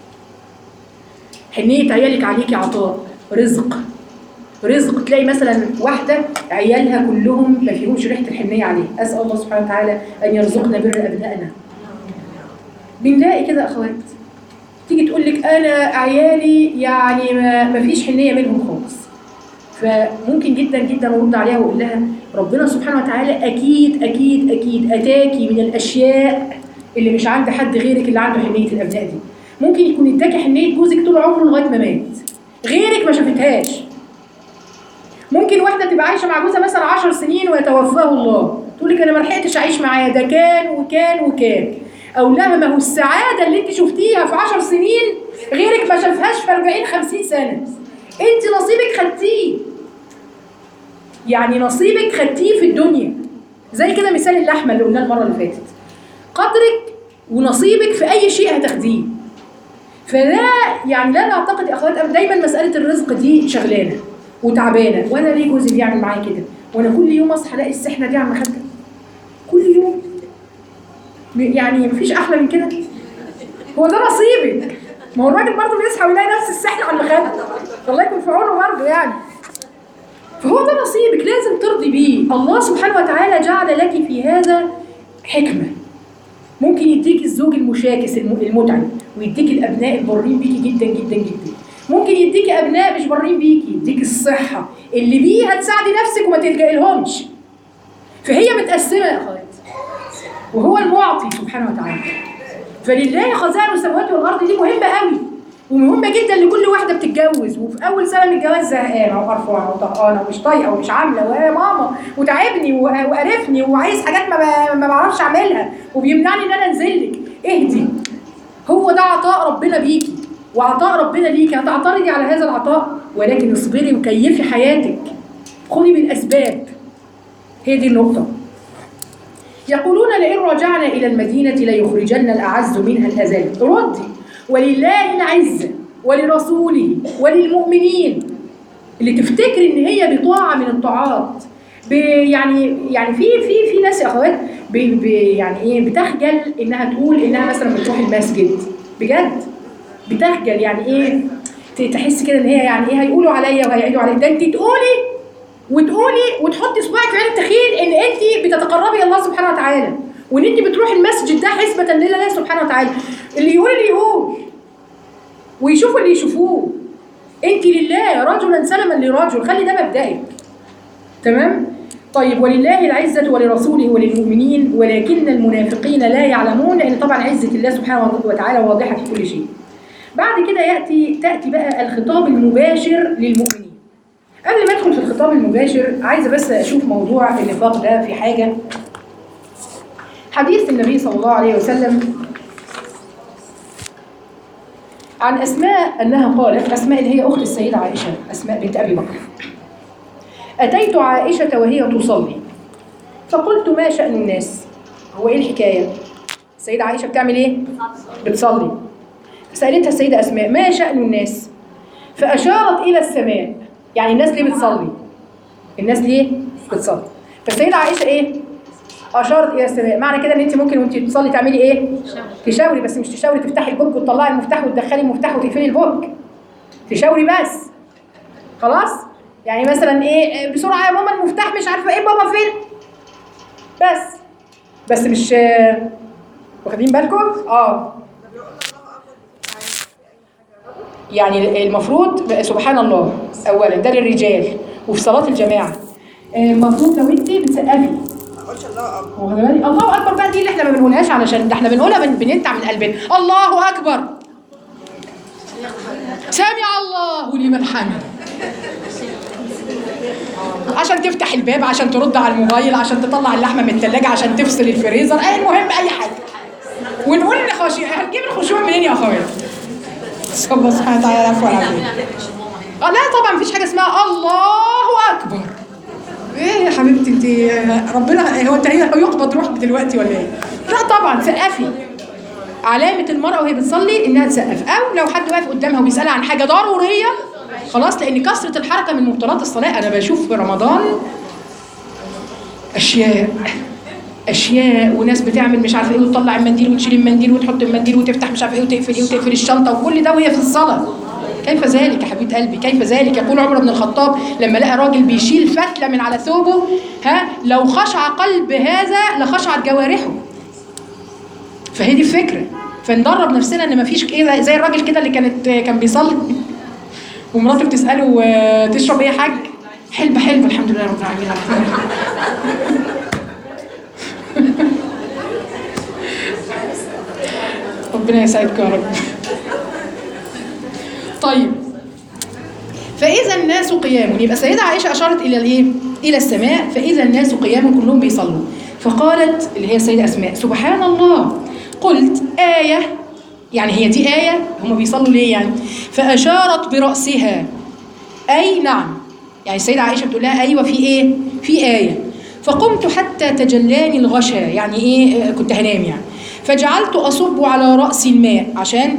حنيه عيالك عليكي عطاء رزق رزق تلاقي مثلا واحده عيالها كلهم ما فيهمش ريحه الحنيه عليه اسال الله سبحانه وتعالى ان يرزقنا بر ابنائنا بنلاقي كده اخوات تيجي تقول لك انا عيالي يعني ما ما فيش حنيه منهم خالص فممكن جدا جدا ارد عليها واقول لها ربنا سبحانه وتعالى اكيد اكيد اكيد اتاكي من الاشياء اللي مش عند حد غيرك اللي عنده حنيه الابناء دي ممكن يكون اداكي حنيه جوزك طول عمره لغايه ما مات غيرك ما شافتهاش ممكن واحده تبقى عايشه مع جوزها مثلا 10 سنين ويتوفاه الله تقول لك انا ما لحقتش اعيش معاه ده كان وكان وكان او لا ما هو السعاده اللي انت شفتيها في 10 سنين غيرك ما شافهاش في 40 50 سنه انت نصيبك خدتيه يعني نصيبك خدتيه في الدنيا زي كده مثال اللحمه اللي قلناه المره اللي فاتت قدرك ونصيبك في اي شيء هتاخديه فلا يعني لا نعتقد يا اخوات أبداً دايما مساله الرزق دي شغلانه وتعبانه وانا ليه جوزي بيعمل معايا كده وانا كل يوم اصحى الاقي السحنه دي عم خدها كل يوم يعني مفيش احلى من كده هو ده نصيبك ما هو الراجل برضه بيصحى ويلاقي نفس السحنه على المخده الله يكون في عونه برضه يعني فهو ده نصيبك لازم ترضي بيه الله سبحانه وتعالى جعل لك في هذا حكمه ممكن يديك الزوج المشاكس الم- المتعب ويديك الابناء البارين بيكي جدا جدا جدا ممكن يديك ابناء مش بارين بيكي يديك الصحه اللي بيها تساعدي نفسك وما تلجئي لهمش فهي متقسمه يا اخوات وهو المعطي سبحانه وتعالى فلله خزائن السماوات والارض دي مهمه قوي ومهمه جدا لكل واحده بتتجوز وفي اول سنه من الجواز زهقانه وقرفانه وطهقانه ومش طايقه ومش عامله ويا ماما وتعبني و- وقرفني وعايز حاجات ما ب- ما بعرفش اعملها وبيمنعني ان انا انزل لك اهدي هو ده عطاء ربنا بيكي وعطاء ربنا ليكي هتعترضي على هذا العطاء ولكن اصبري وكيفي حياتك خدي بالاسباب هي دي النقطه يقولون لئن رجعنا إلى المدينة ليخرجن الأعز منها الأذل ردي ولله العزة ولرسوله وللمؤمنين اللي تفتكر إن هي بطاعة من الطاعات ب- يعني يعني في في في ناس يا اخوات ب- ب- يعني ايه بتخجل انها تقول انها مثلا بتروح المسجد بجد بتخجل يعني ايه ت- تحس كده ان هي يعني ايه هيقولوا عليا وهيعيدوا عليا ده انت تقولي وتقولي وتحطي صباعك في عين التخيل ان انت بتتقربي الى الله سبحانه وتعالى وان انت بتروحي المسجد ده حسبة لله سبحانه وتعالى اللي يقول اللي يقول ويشوفوا اللي يشوفوه انت لله رجلا سلما لرجل خلي ده مبدئك تمام طيب ولله العزة ولرسوله وللمؤمنين ولكن المنافقين لا يعلمون لأن طبعا عزة الله سبحانه وتعالى واضحة في كل شيء بعد كده يأتي تأتي بقى الخطاب المباشر للمؤمنين قبل ما ادخل في الخطاب المباشر عايزه بس اشوف موضوع النفاق ده في حاجه حديث النبي صلى الله عليه وسلم عن اسماء انها قالت اسماء اللي هي اخت السيده عائشه اسماء بنت ابي بكر اتيت عائشه وهي تصلي فقلت ما شان الناس هو ايه الحكايه السيده عائشه بتعمل ايه بتصلي سالتها السيده اسماء ما شان الناس فاشارت الى السماء يعني الناس ليه بتصلي الناس ليه بتصلي فالسيده عائشه ايه اشارت الى السماء معنى كده ان انت ممكن وانت بتصلي تعملي ايه تشاوري بس مش تشاوري تفتحي البوك وتطلعي المفتاح وتدخلي المفتاح وتقفلي البوك تشاوري بس خلاص يعني مثلا ايه بسرعه يا ماما المفتاح مش عارفه ايه بابا فين بس بس مش واخدين بالكم اه يعني المفروض سبحان الله اولا ده للرجال وفي صلاه الجماعه المفروض لو انت بتسقفي قلت الله اكبر واخده بالك الله اكبر بقى دي اللي احنا ما بنقولهاش علشان ده احنا بنقولها بن- بننتع من قلبنا الله اكبر سمع الله لمن حمد عشان تفتح الباب عشان ترد على الموبايل عشان تطلع اللحمه من الثلاجه عشان تفصل الفريزر اي المهم اي حاجه ونقول الخشوع هنجيب الخشوع منين يا اخويا نسال الله سبحانه وتعالى العفو والعافيه اه لا طبعا مفيش حاجه اسمها الله اكبر ايه يا حبيبتي انت ربنا هو انت هي هيقبض روحك دلوقتي ولا ايه؟ لا طبعا سقفي علامة المرأة وهي بتصلي إنها تسقف أو لو حد واقف قدامها وبيسألها عن حاجة ضرورية خلاص لأن كثرة الحركة من مبطلات الصلاة أنا بشوف في رمضان أشياء أشياء وناس بتعمل مش عارفة إيه وتطلع المنديل وتشيل المنديل وتحط المنديل وتفتح مش عارفة إيه وتقفل إيه وتقفل الشنطة وكل ده وهي في الصلاة كيف ذلك يا حبيبة قلبي كيف ذلك يقول عمر بن الخطاب لما لقى راجل بيشيل فتلة من على ثوبه ها لو خشع قلب هذا لخشعت جوارحه فهي دي الفكره فندرب نفسنا ان مفيش ايه زي الراجل كده اللي كانت كان بيصلي ومراته بتساله آه، تشرب ايه يا حاج؟ حلبة حلبة الحمد لله رب العالمين ربنا يسعدكم يا رب طيب فإذا الناس قيام يبقى السيدة عائشة أشارت إلى الإيه؟ إلى السماء فإذا الناس قيام كلهم بيصلوا فقالت اللي هي السيدة أسماء سبحان الله قلت آية يعني هي دي آية هم بيصلوا ليه يعني فأشارت برأسها أي نعم يعني السيدة عائشة بتقول لها أيوة في إيه في آية فقمت حتى تجلاني الغشا يعني إيه آه، كنت هنام يعني فجعلت أصب على رأسي الماء عشان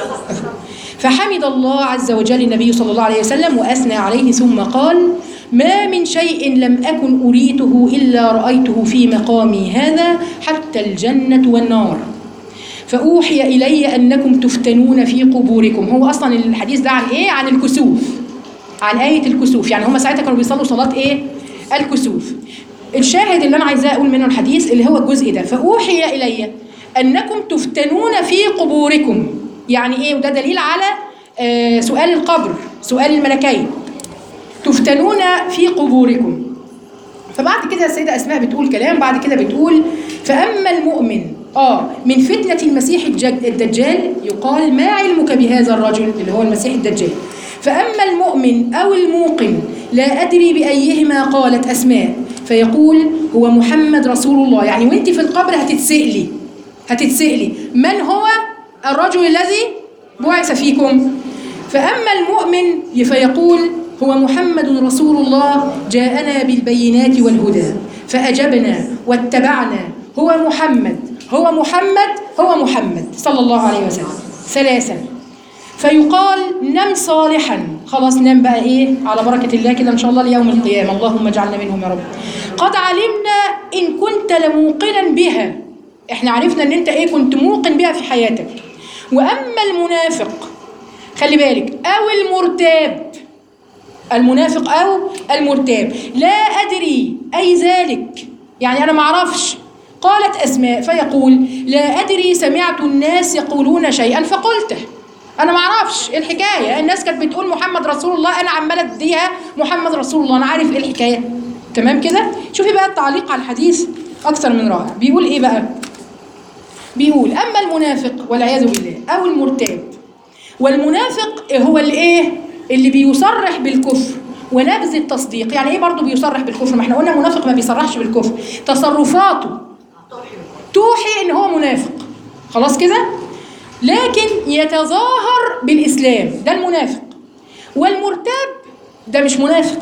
فحمد الله عز وجل النبي صلى الله عليه وسلم وأثنى عليه ثم قال ما من شيء لم أكن أريته إلا رأيته في مقامي هذا حتى الجنة والنار فأوحي إلي أنكم تفتنون في قبوركم هو أصلا الحديث ده عن إيه؟ عن الكسوف عن آية الكسوف يعني هم ساعتها كانوا بيصلوا صلاة إيه؟ الكسوف الشاهد اللي أنا عايزاه أقول منه الحديث اللي هو الجزء ده فأوحي إلي أنكم تفتنون في قبوركم يعني إيه وده دليل على آه سؤال القبر سؤال الملكين تفتنون في قبوركم فبعد كده السيدة أسماء بتقول كلام بعد كده بتقول فأما المؤمن آه من فتنة المسيح الجج- الدجال يقال ما علمك بهذا الرجل اللي هو المسيح الدجال فأما المؤمن أو الموقن لا أدري بأيهما قالت أسماء فيقول هو محمد رسول الله يعني وانت في القبر هتتسألي هتتسألي من هو الرجل الذي بعث فيكم فأما المؤمن فيقول هو محمد رسول الله جاءنا بالبينات والهدى فأجبنا واتبعنا هو محمد هو محمد هو محمد صلى الله عليه وسلم ثلاثا فيقال نم صالحا خلاص نام بقى ايه على بركة الله كده ان شاء الله ليوم القيامة اللهم اجعلنا منهم يا رب قد علمنا ان كنت لموقنا بها احنا عرفنا ان انت ايه كنت موقن بها في حياتك واما المنافق خلي بالك او المرتاب المنافق او المرتاب لا ادري اي ذلك يعني انا ما اعرفش قالت اسماء فيقول لا ادري سمعت الناس يقولون شيئا فقلته انا ما اعرفش ايه الحكايه الناس كانت بتقول محمد رسول الله انا عماله اديها محمد رسول الله انا عارف ايه الحكايه تمام كده شوفي بقى التعليق على الحديث اكثر من رائع بيقول ايه بقى بيقول اما المنافق والعياذ بالله او المرتاب والمنافق هو اللي ايه اللي بيصرح بالكفر ونبذ التصديق يعني ايه برضه بيصرح بالكفر ما احنا قلنا المنافق ما بيصرحش بالكفر تصرفاته توحي ان هو منافق خلاص كده لكن يتظاهر بالاسلام ده المنافق والمرتاب ده مش منافق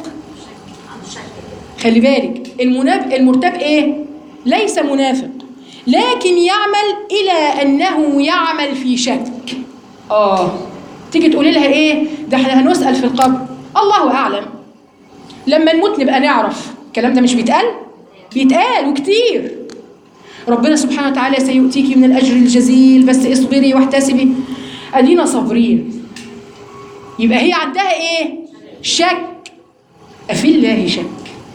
خلي بالك المناب المرتاب ايه ليس منافق لكن يعمل الى انه يعمل في شك اه تيجي تقولي لها ايه ده احنا هنسال في القبر الله اعلم لما نموت نبقى نعرف الكلام ده مش بيتقال بيتقال وكتير ربنا سبحانه وتعالى سيؤتيك من الاجر الجزيل بس اصبري واحتسبي ادينا صابرين يبقى هي عندها ايه شك افي الله شك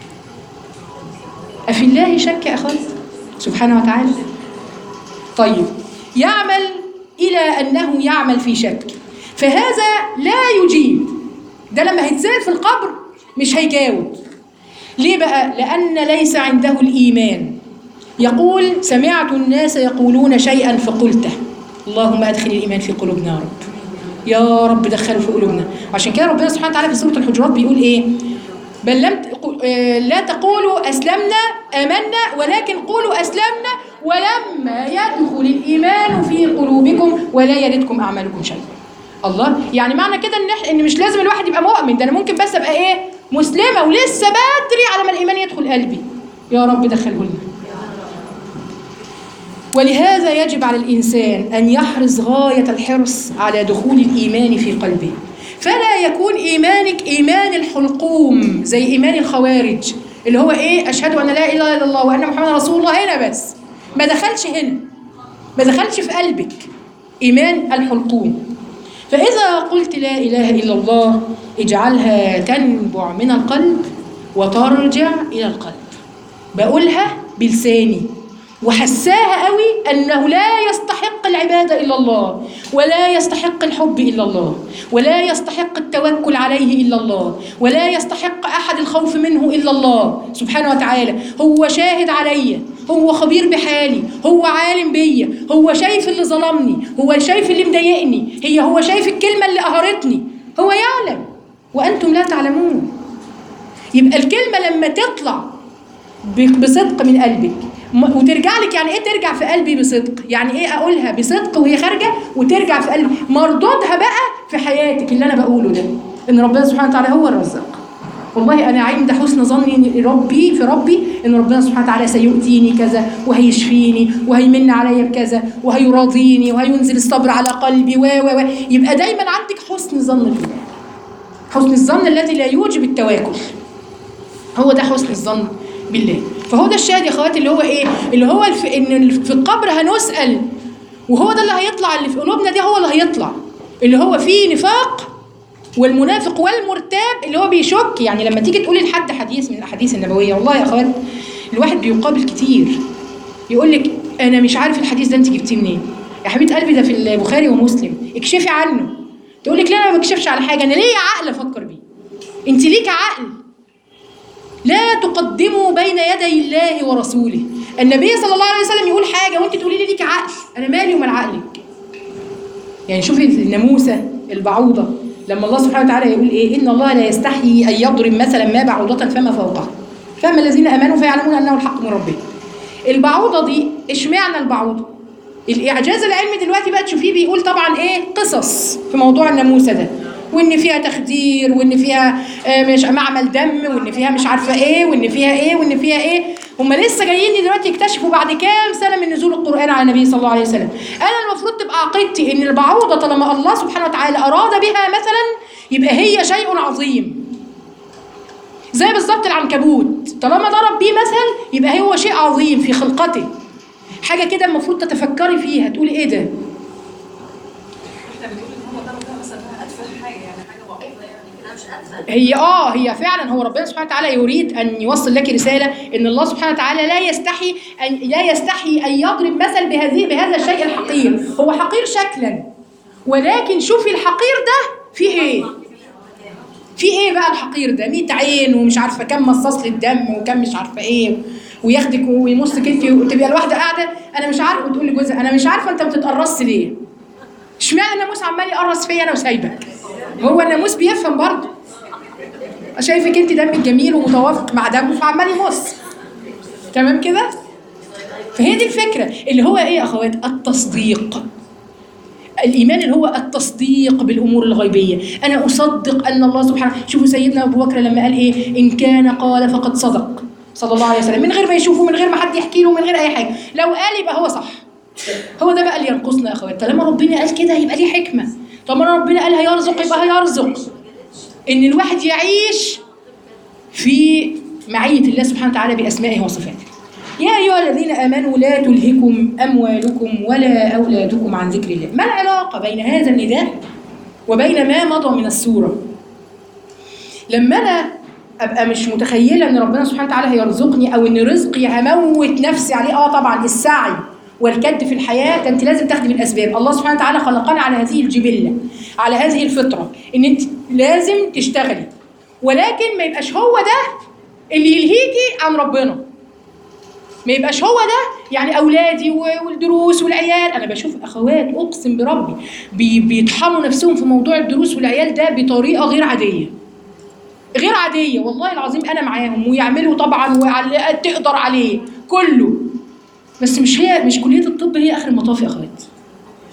افي الله شك يا اخوات سبحانه وتعالى طيب يعمل الى انه يعمل في شك فهذا لا يجيب ده لما هيتسال في القبر مش هيجاوب ليه بقى لان ليس عنده الايمان يقول سمعت الناس يقولون شيئا فقلته اللهم ادخل الايمان في قلوبنا يا رب يا رب دخله في قلوبنا عشان كده ربنا سبحانه وتعالى في سوره الحجرات بيقول ايه بل لم تقو- آه، لا تقولوا اسلمنا امنا ولكن قولوا اسلمنا ولما يدخل الايمان في قلوبكم ولا يردكم اعمالكم شيئا الله يعني معنى كده ان إح- ان مش لازم الواحد يبقى مؤمن ده انا ممكن بس ابقى ايه مسلمه ولسه بدري على ما الايمان يدخل قلبي يا رب دخله لنا ولهذا يجب على الإنسان أن يحرص غاية الحرص على دخول الإيمان في قلبه فلا يكون إيمانك إيمان الحلقوم زي إيمان الخوارج اللي هو إيه أشهد أن لا إله إلا الله وأن محمد رسول الله هنا بس ما دخلش هنا ما دخلش في قلبك إيمان الحلقوم فإذا قلت لا إله إلا الله اجعلها تنبع من القلب وترجع إلى القلب بقولها بلساني وحساها قوي انه لا يستحق العباده الا الله ولا يستحق الحب الا الله ولا يستحق التوكل عليه الا الله ولا يستحق احد الخوف منه الا الله سبحانه وتعالى هو شاهد عليا هو خبير بحالي هو عالم بيا هو شايف اللي ظلمني هو شايف اللي مضايقني هي هو شايف الكلمه اللي قهرتني هو يعلم وانتم لا تعلمون يبقى الكلمه لما تطلع ب- بصدق من قلبك م- وترجع لك يعني ايه ترجع في قلبي بصدق يعني ايه اقولها بصدق وهي خارجه وترجع في قلبي مردودها بقى في حياتك اللي انا بقوله ده ان ربنا سبحانه وتعالى هو الرزاق والله انا عند حسن ظني إن ربي في ربي ان ربنا سبحانه وتعالى سيؤتيني كذا وهيشفيني وهيمن عليا بكذا وهيراضيني وهينزل الصبر على قلبي و و و يبقى دايما عندك حسن ظن بالله حسن الظن الذي لا يوجب التواكل هو ده حسن الظن بالله فهو ده الشاهد يا اخواتي اللي هو ايه اللي هو الف... ان في القبر هنسال وهو ده اللي هيطلع اللي في قلوبنا ده هو اللي هيطلع اللي هو فيه نفاق والمنافق والمرتاب اللي هو بيشك يعني لما تيجي تقولي لحد حديث من الاحاديث النبويه والله يا اخوات الواحد بيقابل كتير يقول لك انا مش عارف الحديث ده انت جبتيه منين يا حبيبه قلبي ده في البخاري ومسلم اكشفي عنه تقول لك لا انا ما بكشفش على حاجه انا ليا عقل افكر بيه انت ليك عقل لا تقدموا بين يدي الله ورسوله النبي صلى الله عليه وسلم يقول حاجه وانت تقولي لي ليك عقل انا مالي ومال عقلك يعني شوفي الناموسه البعوضه لما الله سبحانه وتعالى يقول ايه ان الله لا يستحيي ان يضرب مثلا ما بعوضه فما فوقها فاما الذين امنوا فيعلمون انه الحق من ربهم البعوضه دي اشمعنى البعوضه الاعجاز العلمي دلوقتي بقى تشوفيه بيقول طبعا ايه قصص في موضوع الناموسه ده وان فيها تخدير وان فيها آه، مش معمل دم وان فيها مش عارفه ايه وان فيها ايه وان فيها ايه هم لسه جايين دلوقتي يكتشفوا بعد كام سنه من نزول القران على النبي صلى الله عليه وسلم انا المفروض تبقى عقيدتي ان البعوضه طالما الله سبحانه وتعالى اراد بها مثلا يبقى هي شيء عظيم زي بالظبط العنكبوت طالما ضرب بيه مثل يبقى هو شيء عظيم في خلقته حاجه كده المفروض تتفكري فيها تقولي ايه ده احنا بنقول ان هو ده ده مثلا اتفه حاجه يعني حاجه ضعيفه يعني انا مش اتفه هي اه هي فعلا هو ربنا سبحانه وتعالى يريد ان يوصل لك رساله ان الله سبحانه وتعالى لا يستحي ان لا يستحي ان يضرب مثل بهذه بهذا الشيء الحقير هو حقير شكلا ولكن شوفي الحقير ده فيه ايه في ايه بقى الحقير ده 100 عين ومش عارفه كم مصاص للدم وكم مش عارفه ايه وياخدك ويمصك انت وتبقى الواحده قاعده انا مش عارفه وتقول لجوزها انا مش عارفه انت بتتقرص ليه اشمعنى الناموس عمال يقرص فيا انا وسايبك هو الناموس بيفهم برضه شايفك انت دمك جميل ومتوافق مع دمه فعمال يمص تمام كده فهي دي الفكره اللي هو ايه يا اخوات التصديق الايمان اللي هو التصديق بالامور الغيبيه انا اصدق ان الله سبحانه شوفوا سيدنا ابو بكر لما قال ايه ان كان قال فقد صدق صلى الله عليه وسلم من غير ما يشوفه من غير ما حد يحكي له من غير اي حاجه لو قال يبقى هو صح هو ده بقى اللي ينقصنا يا اخوات طالما ربنا قال كده يبقى ليه حكمه طالما ربنا قال هيرزق يبقى هيرزق ان الواحد يعيش في معيه الله سبحانه وتعالى باسمائه وصفاته يا ايها الذين امنوا لا تلهكم اموالكم ولا اولادكم عن ذكر الله ما العلاقه بين هذا النداء وبين ما مضى من السوره لما انا ابقى مش متخيله ان ربنا سبحانه وتعالى هيرزقني او ان رزقي هموت نفسي عليه اه طبعا السعي والكد في الحياه ده انت لازم تاخدي بالاسباب الله سبحانه وتعالى خلقنا على هذه الجبله على هذه الفطره ان انت لازم تشتغلي ولكن ما يبقاش هو ده اللي يلهيكي عن ربنا ما يبقاش هو ده يعني اولادي و- والدروس والعيال انا بشوف اخوات اقسم بربي بي- بيطحنوا نفسهم في موضوع الدروس والعيال ده بطريقه غير عاديه غير عاديه والله العظيم انا معاهم ويعملوا طبعا وعلى تقدر عليه كله بس مش هي مش كليه الطب هي اخر المطاف يا اخوات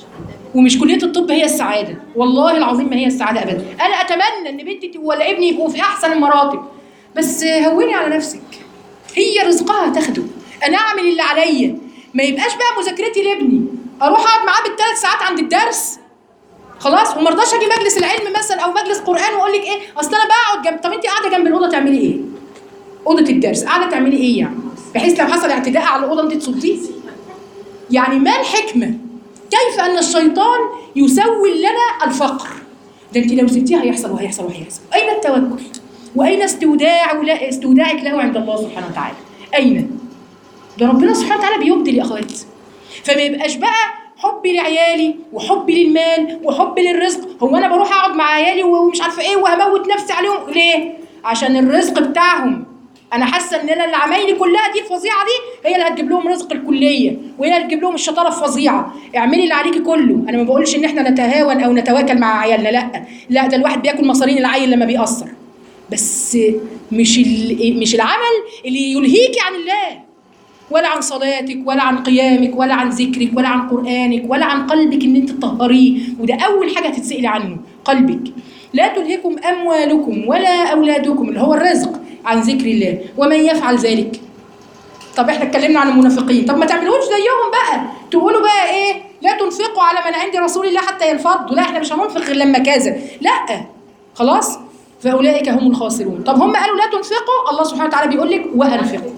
ومش كليه الطب هي السعاده والله العظيم ما هي السعاده ابدا انا اتمنى ان بنتي ت- ولا ابني يبقوا في احسن المراتب بس هوني على نفسك هي رزقها تاخده انا اعمل اللي عليا ما يبقاش بقى مذاكرتي لابني اروح اقعد معاه بالثلاث ساعات عند الدرس خلاص وما رضاش اجي مجلس العلم مثلا او مجلس قران واقول لك ايه اصل انا بقعد جنب طب انت قاعده جنب الاوضه تعملي ايه اوضه الدرس قاعده تعملي ايه يعني بحيث لو حصل اعتداء على الاوضه انت تصديه يعني ما الحكمه كيف ان الشيطان يسول لنا الفقر ده انت لو سبتيها هيحصل وهيحصل وهيحصل اين التوكل واين استوداع ولا استوداعك له عند الله سبحانه وتعالى اين ده ربنا سبحانه وتعالى بيبدل يا اخواتي فما يبقاش بقى حبي لعيالي وحبي للمال وحبي للرزق هو انا بروح اقعد مع عيالي ومش عارفه ايه وهموت نفسي عليهم ليه عشان الرزق بتاعهم انا حاسه ان انا اللي عمايلي كلها دي الفظيعه دي هي اللي هتجيب لهم رزق الكليه وهي اللي هتجيب لهم الشطاره الفظيعه اعملي اللي عليكي كله انا ما بقولش ان احنا نتهاون او نتواكل مع عيالنا لا لا ده الواحد بياكل مصارين العيل لما بيقصر بس مش ال- مش العمل اللي يلهيكي عن الله ولا عن صلاتك ولا عن قيامك ولا عن ذكرك ولا عن قرآنك ولا عن قلبك ان انت تطهريه وده اول حاجه هتتسألي عنه قلبك لا تلهكم اموالكم ولا اولادكم اللي هو الرزق عن ذكر الله ومن يفعل ذلك طب احنا اتكلمنا عن المنافقين طب ما تعملوش زيهم بقى تقولوا بقى ايه لا تنفقوا على من عند رسول الله حتى ينفضوا لا احنا مش هننفق غير لما كذا لا خلاص فاولئك هم الخاسرون طب هم قالوا لا تنفقوا الله سبحانه وتعالى بيقول لك وانفقوا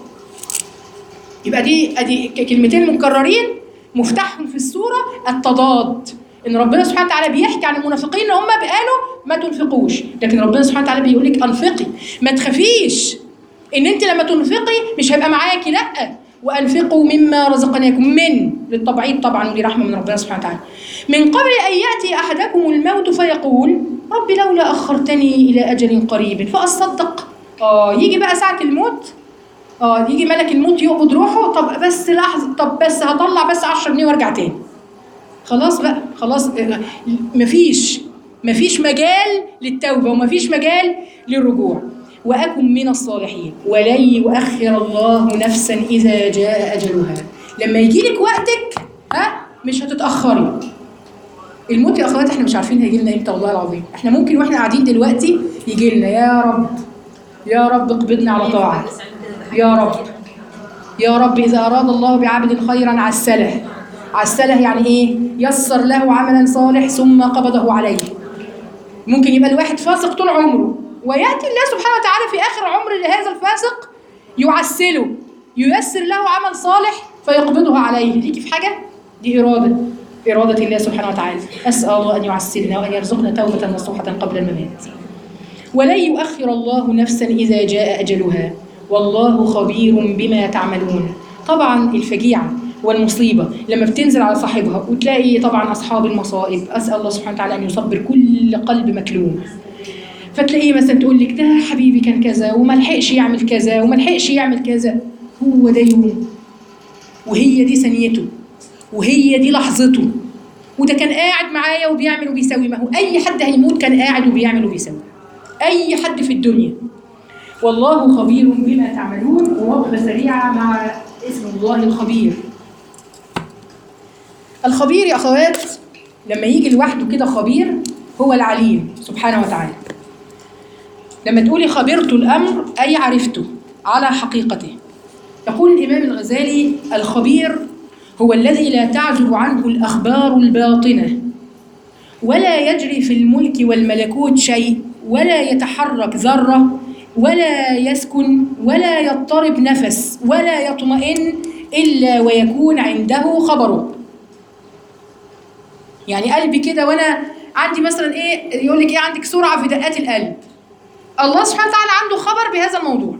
يبقى دي ادي ك- كلمتين مكررين مفتاحهم في السوره التضاد ان ربنا سبحانه وتعالى بيحكي عن المنافقين ان هم قالوا ما تنفقوش لكن ربنا سبحانه وتعالى بيقول لك انفقي ما تخافيش ان انت لما تنفقي مش هيبقى معاكي لا وانفقوا مما رزقناكم من للتبعيض طبعا ودي رحمه من ربنا سبحانه وتعالى من قبل ان ياتي احدكم الموت فيقول رب لولا اخرتني الى اجل قريب فاصدق اه يجي بقى ساعه الموت اه يجي ملك الموت يقبض روحه طب بس لحظه طب بس هطلع بس 10 جنيه وارجع تاني خلاص بقى خلاص آه، مفيش مفيش مجال للتوبه ومفيش مجال للرجوع واكن من الصالحين ولن يؤخر الله نفسا اذا جاء اجلها لما يجي لك وقتك ها مش هتتاخري الموت يا اخوات احنا مش عارفين هيجي لنا امتى والله العظيم احنا ممكن واحنا قاعدين دلوقتي يجي لنا يا رب يا رب اقبضنا على طاعه يا رب يا رب إذا أراد الله بعبد خيرا عسله عسله يعني إيه؟ يسر له عملا صالح ثم قبضه عليه ممكن يبقى الواحد فاسق طول عمره ويأتي الله سبحانه وتعالى في آخر عمر لهذا الفاسق يعسله ييسر له عمل صالح فيقبضه عليه ليكي في حاجة؟ دي إرادة إرادة الله سبحانه وتعالى أسأل الله أن يعسلنا وأن يرزقنا توبة نصوحة قبل الممات ولن يؤخر الله نفسا إذا جاء أجلها والله خبير بما تعملون طبعا الفجيعة والمصيبة لما بتنزل على صاحبها وتلاقي طبعا أصحاب المصائب أسأل الله سبحانه وتعالى أن يصبر كل قلب مكلوم فتلاقيه مثلا تقول لك ده حبيبي كان كذا وما لحقش يعمل كذا وما لحقش يعمل كذا هو ده يوم وهي دي ثانيته وهي دي لحظته وده كان قاعد معايا وبيعمل وبيسوي ما هو اي حد هيموت كان قاعد وبيعمل وبيسوي اي حد في الدنيا والله خبير بما تعملون ووقفه سريعه مع اسم الله الخبير الخبير يا اخوات لما يجي لوحده كده خبير هو العليم سبحانه وتعالى لما تقولي خبرت الامر اي عرفته على حقيقته يقول الامام الغزالي الخبير هو الذي لا تعزب عنه الاخبار الباطنه ولا يجري في الملك والملكوت شيء ولا يتحرك ذره ولا يسكن ولا يضطرب نفس ولا يطمئن الا ويكون عنده خبره يعني قلبي كده وانا عندي مثلا ايه يقول لك ايه عندك سرعه في دقات القلب الله سبحانه وتعالى عنده خبر بهذا الموضوع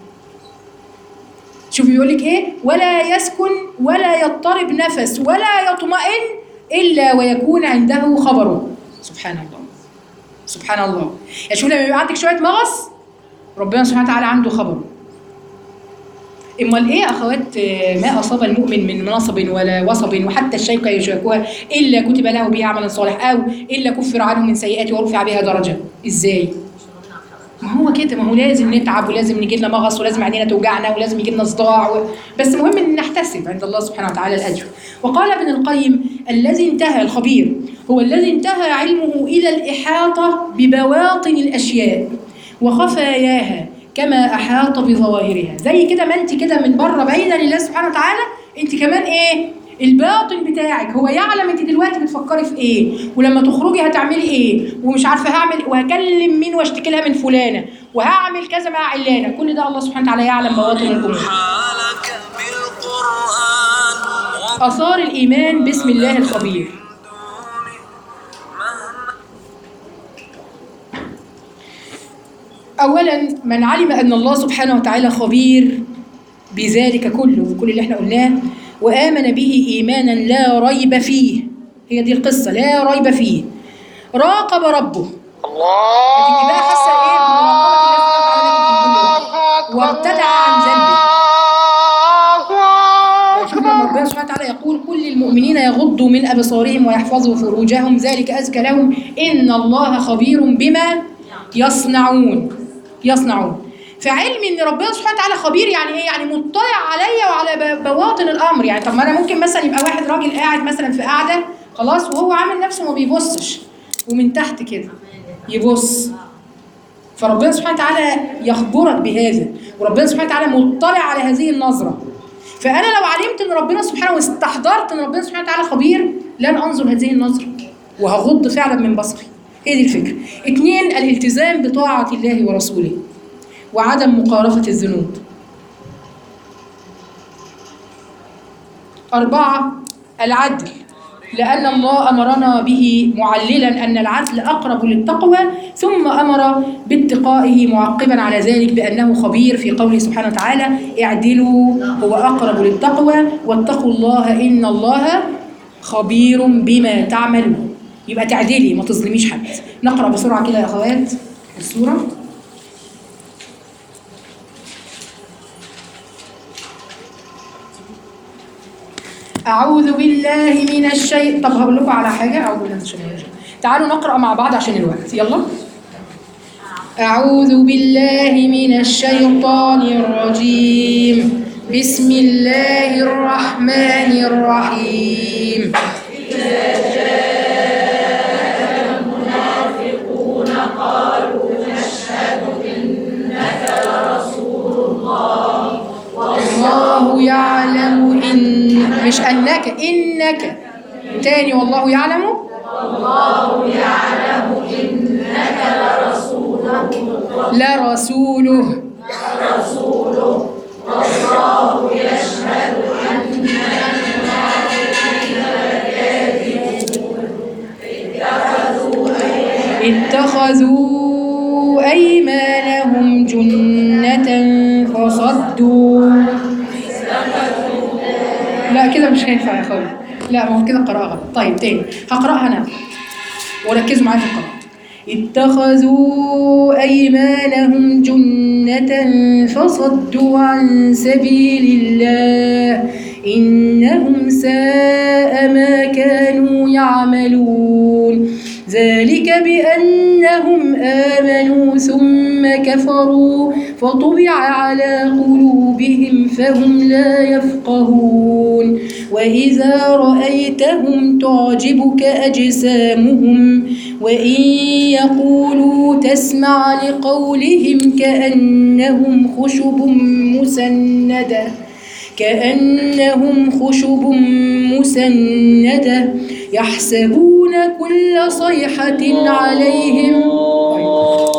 شوف بيقول لك ايه ولا يسكن ولا يضطرب نفس ولا يطمئن الا ويكون عنده خبره سبحان الله سبحان الله يعني شوف لما يبقى عندك شويه مغص ربنا سبحانه وتعالى عنده خبره امال ايه اخوات آه، ما اصاب المؤمن من نصب ولا وصب وحتى الشيكه يشاكوها الا كتب له به عملا صالح او الا كفر عنه من سيئاته ورفع بها درجه ازاي ما هو كده ما هو لازم نتعب ولازم يجي لنا مغص ولازم عينينا توجعنا ولازم يجي لنا صداع و... بس مهم ان نحتسب عند الله سبحانه وتعالى الاجر وقال ابن القيم الذي انتهى الخبير هو الذي انتهى علمه الى الاحاطه ببواطن الاشياء وخفاياها كما احاط بظواهرها زي كده ما انت كده من بره باينه لله سبحانه وتعالى انت كمان ايه الباطن بتاعك هو يعلم انت دلوقتي بتفكري في ايه ولما تخرجي هتعملي ايه ومش عارفه هعمل وهكلم مين واشتكي لها من فلانه وهعمل كذا مع علانه كل ده الله سبحانه وتعالى يعلم بواطن الامور حالك بالقرآن اثار الايمان بسم الله الخبير وبدوني مهما اولا من علم ان الله سبحانه وتعالى خبير بذلك كله كل اللي احنا قلناه وامن به ايمانا لا ريب فيه هي دي القصه لا ريب فيه راقب ربه هتبقي بقى حاسه ايه بمراقبه الله سبحانه وتعالى في كل وقت وابتدع عن ذنبه شوف لما ربنا سبحانه وتعالى يقول كل المؤمنين يغضوا من ابصارهم ويحفظوا فروجهم ذلك ازكى لهم ان الله خبير بما يصنعون يصنعون فعلم ان ربنا سبحانه وتعالى خبير يعني ايه يعني مطلع عليا وعلى ب- بواطن الامر يعني طب ما انا ممكن مثلا يبقى واحد راجل قاعد مثلا في قاعده خلاص وهو عامل نفسه ما بيبصش ومن تحت كده يبص فربنا سبحانه وتعالى يخبرك بهذا وربنا سبحانه وتعالى مطلع على هذه النظرة فأنا لو علمت أن ربنا سبحانه واستحضرت أن ربنا سبحانه وتعالى خبير لن أنظر هذه النظرة وهغض فعلا من بصري هي دي الفكرة اثنين الالتزام بطاعة الله ورسوله وعدم مقارفة الذنوب أربعة العدل لأن الله أمرنا به معللا أن العدل أقرب للتقوى ثم أمر باتقائه معقبا على ذلك بأنه خبير في قوله سبحانه وتعالى اعدلوا هو أقرب للتقوى واتقوا الله إن الله خبير بما تعملون يبقى تعدلي ما تظلميش حد نقرأ بسرعة كده يا أخوات السورة أعوذ بالله من الشيطان طب هقول لكم على حاجة أعوذ بالله من الشيطان الرجيم تعالوا نقرأ مع بعض عشان الوقت يلا أعوذ بالله من الشيطان الرجيم بسم الله الرحمن الرحيم والله يعلم إن مش أنك إنك تاني والله يعلم والله يعلم إنك لرسوله لرسوله اتخذوا أيمانهم جنة فصدوا لا كده مش هينفع يا اخوي لا ما هو كده قراءة غلط طيب تاني هقرأها أنا وركزوا معايا في القراءة اتخذوا أيمانهم جنة فصدوا عن سبيل الله إنهم ساء ما كانوا يعملون ذلك بأنهم آمنوا ثم كفروا فطبع على قلوبهم فهم لا يفقهون وإذا رأيتهم تعجبك أجسامهم وإن يقولوا تسمع لقولهم كأنهم خشب مسندة كأنهم خشب مسندة يحسبون كل صيحة عليهم طيب.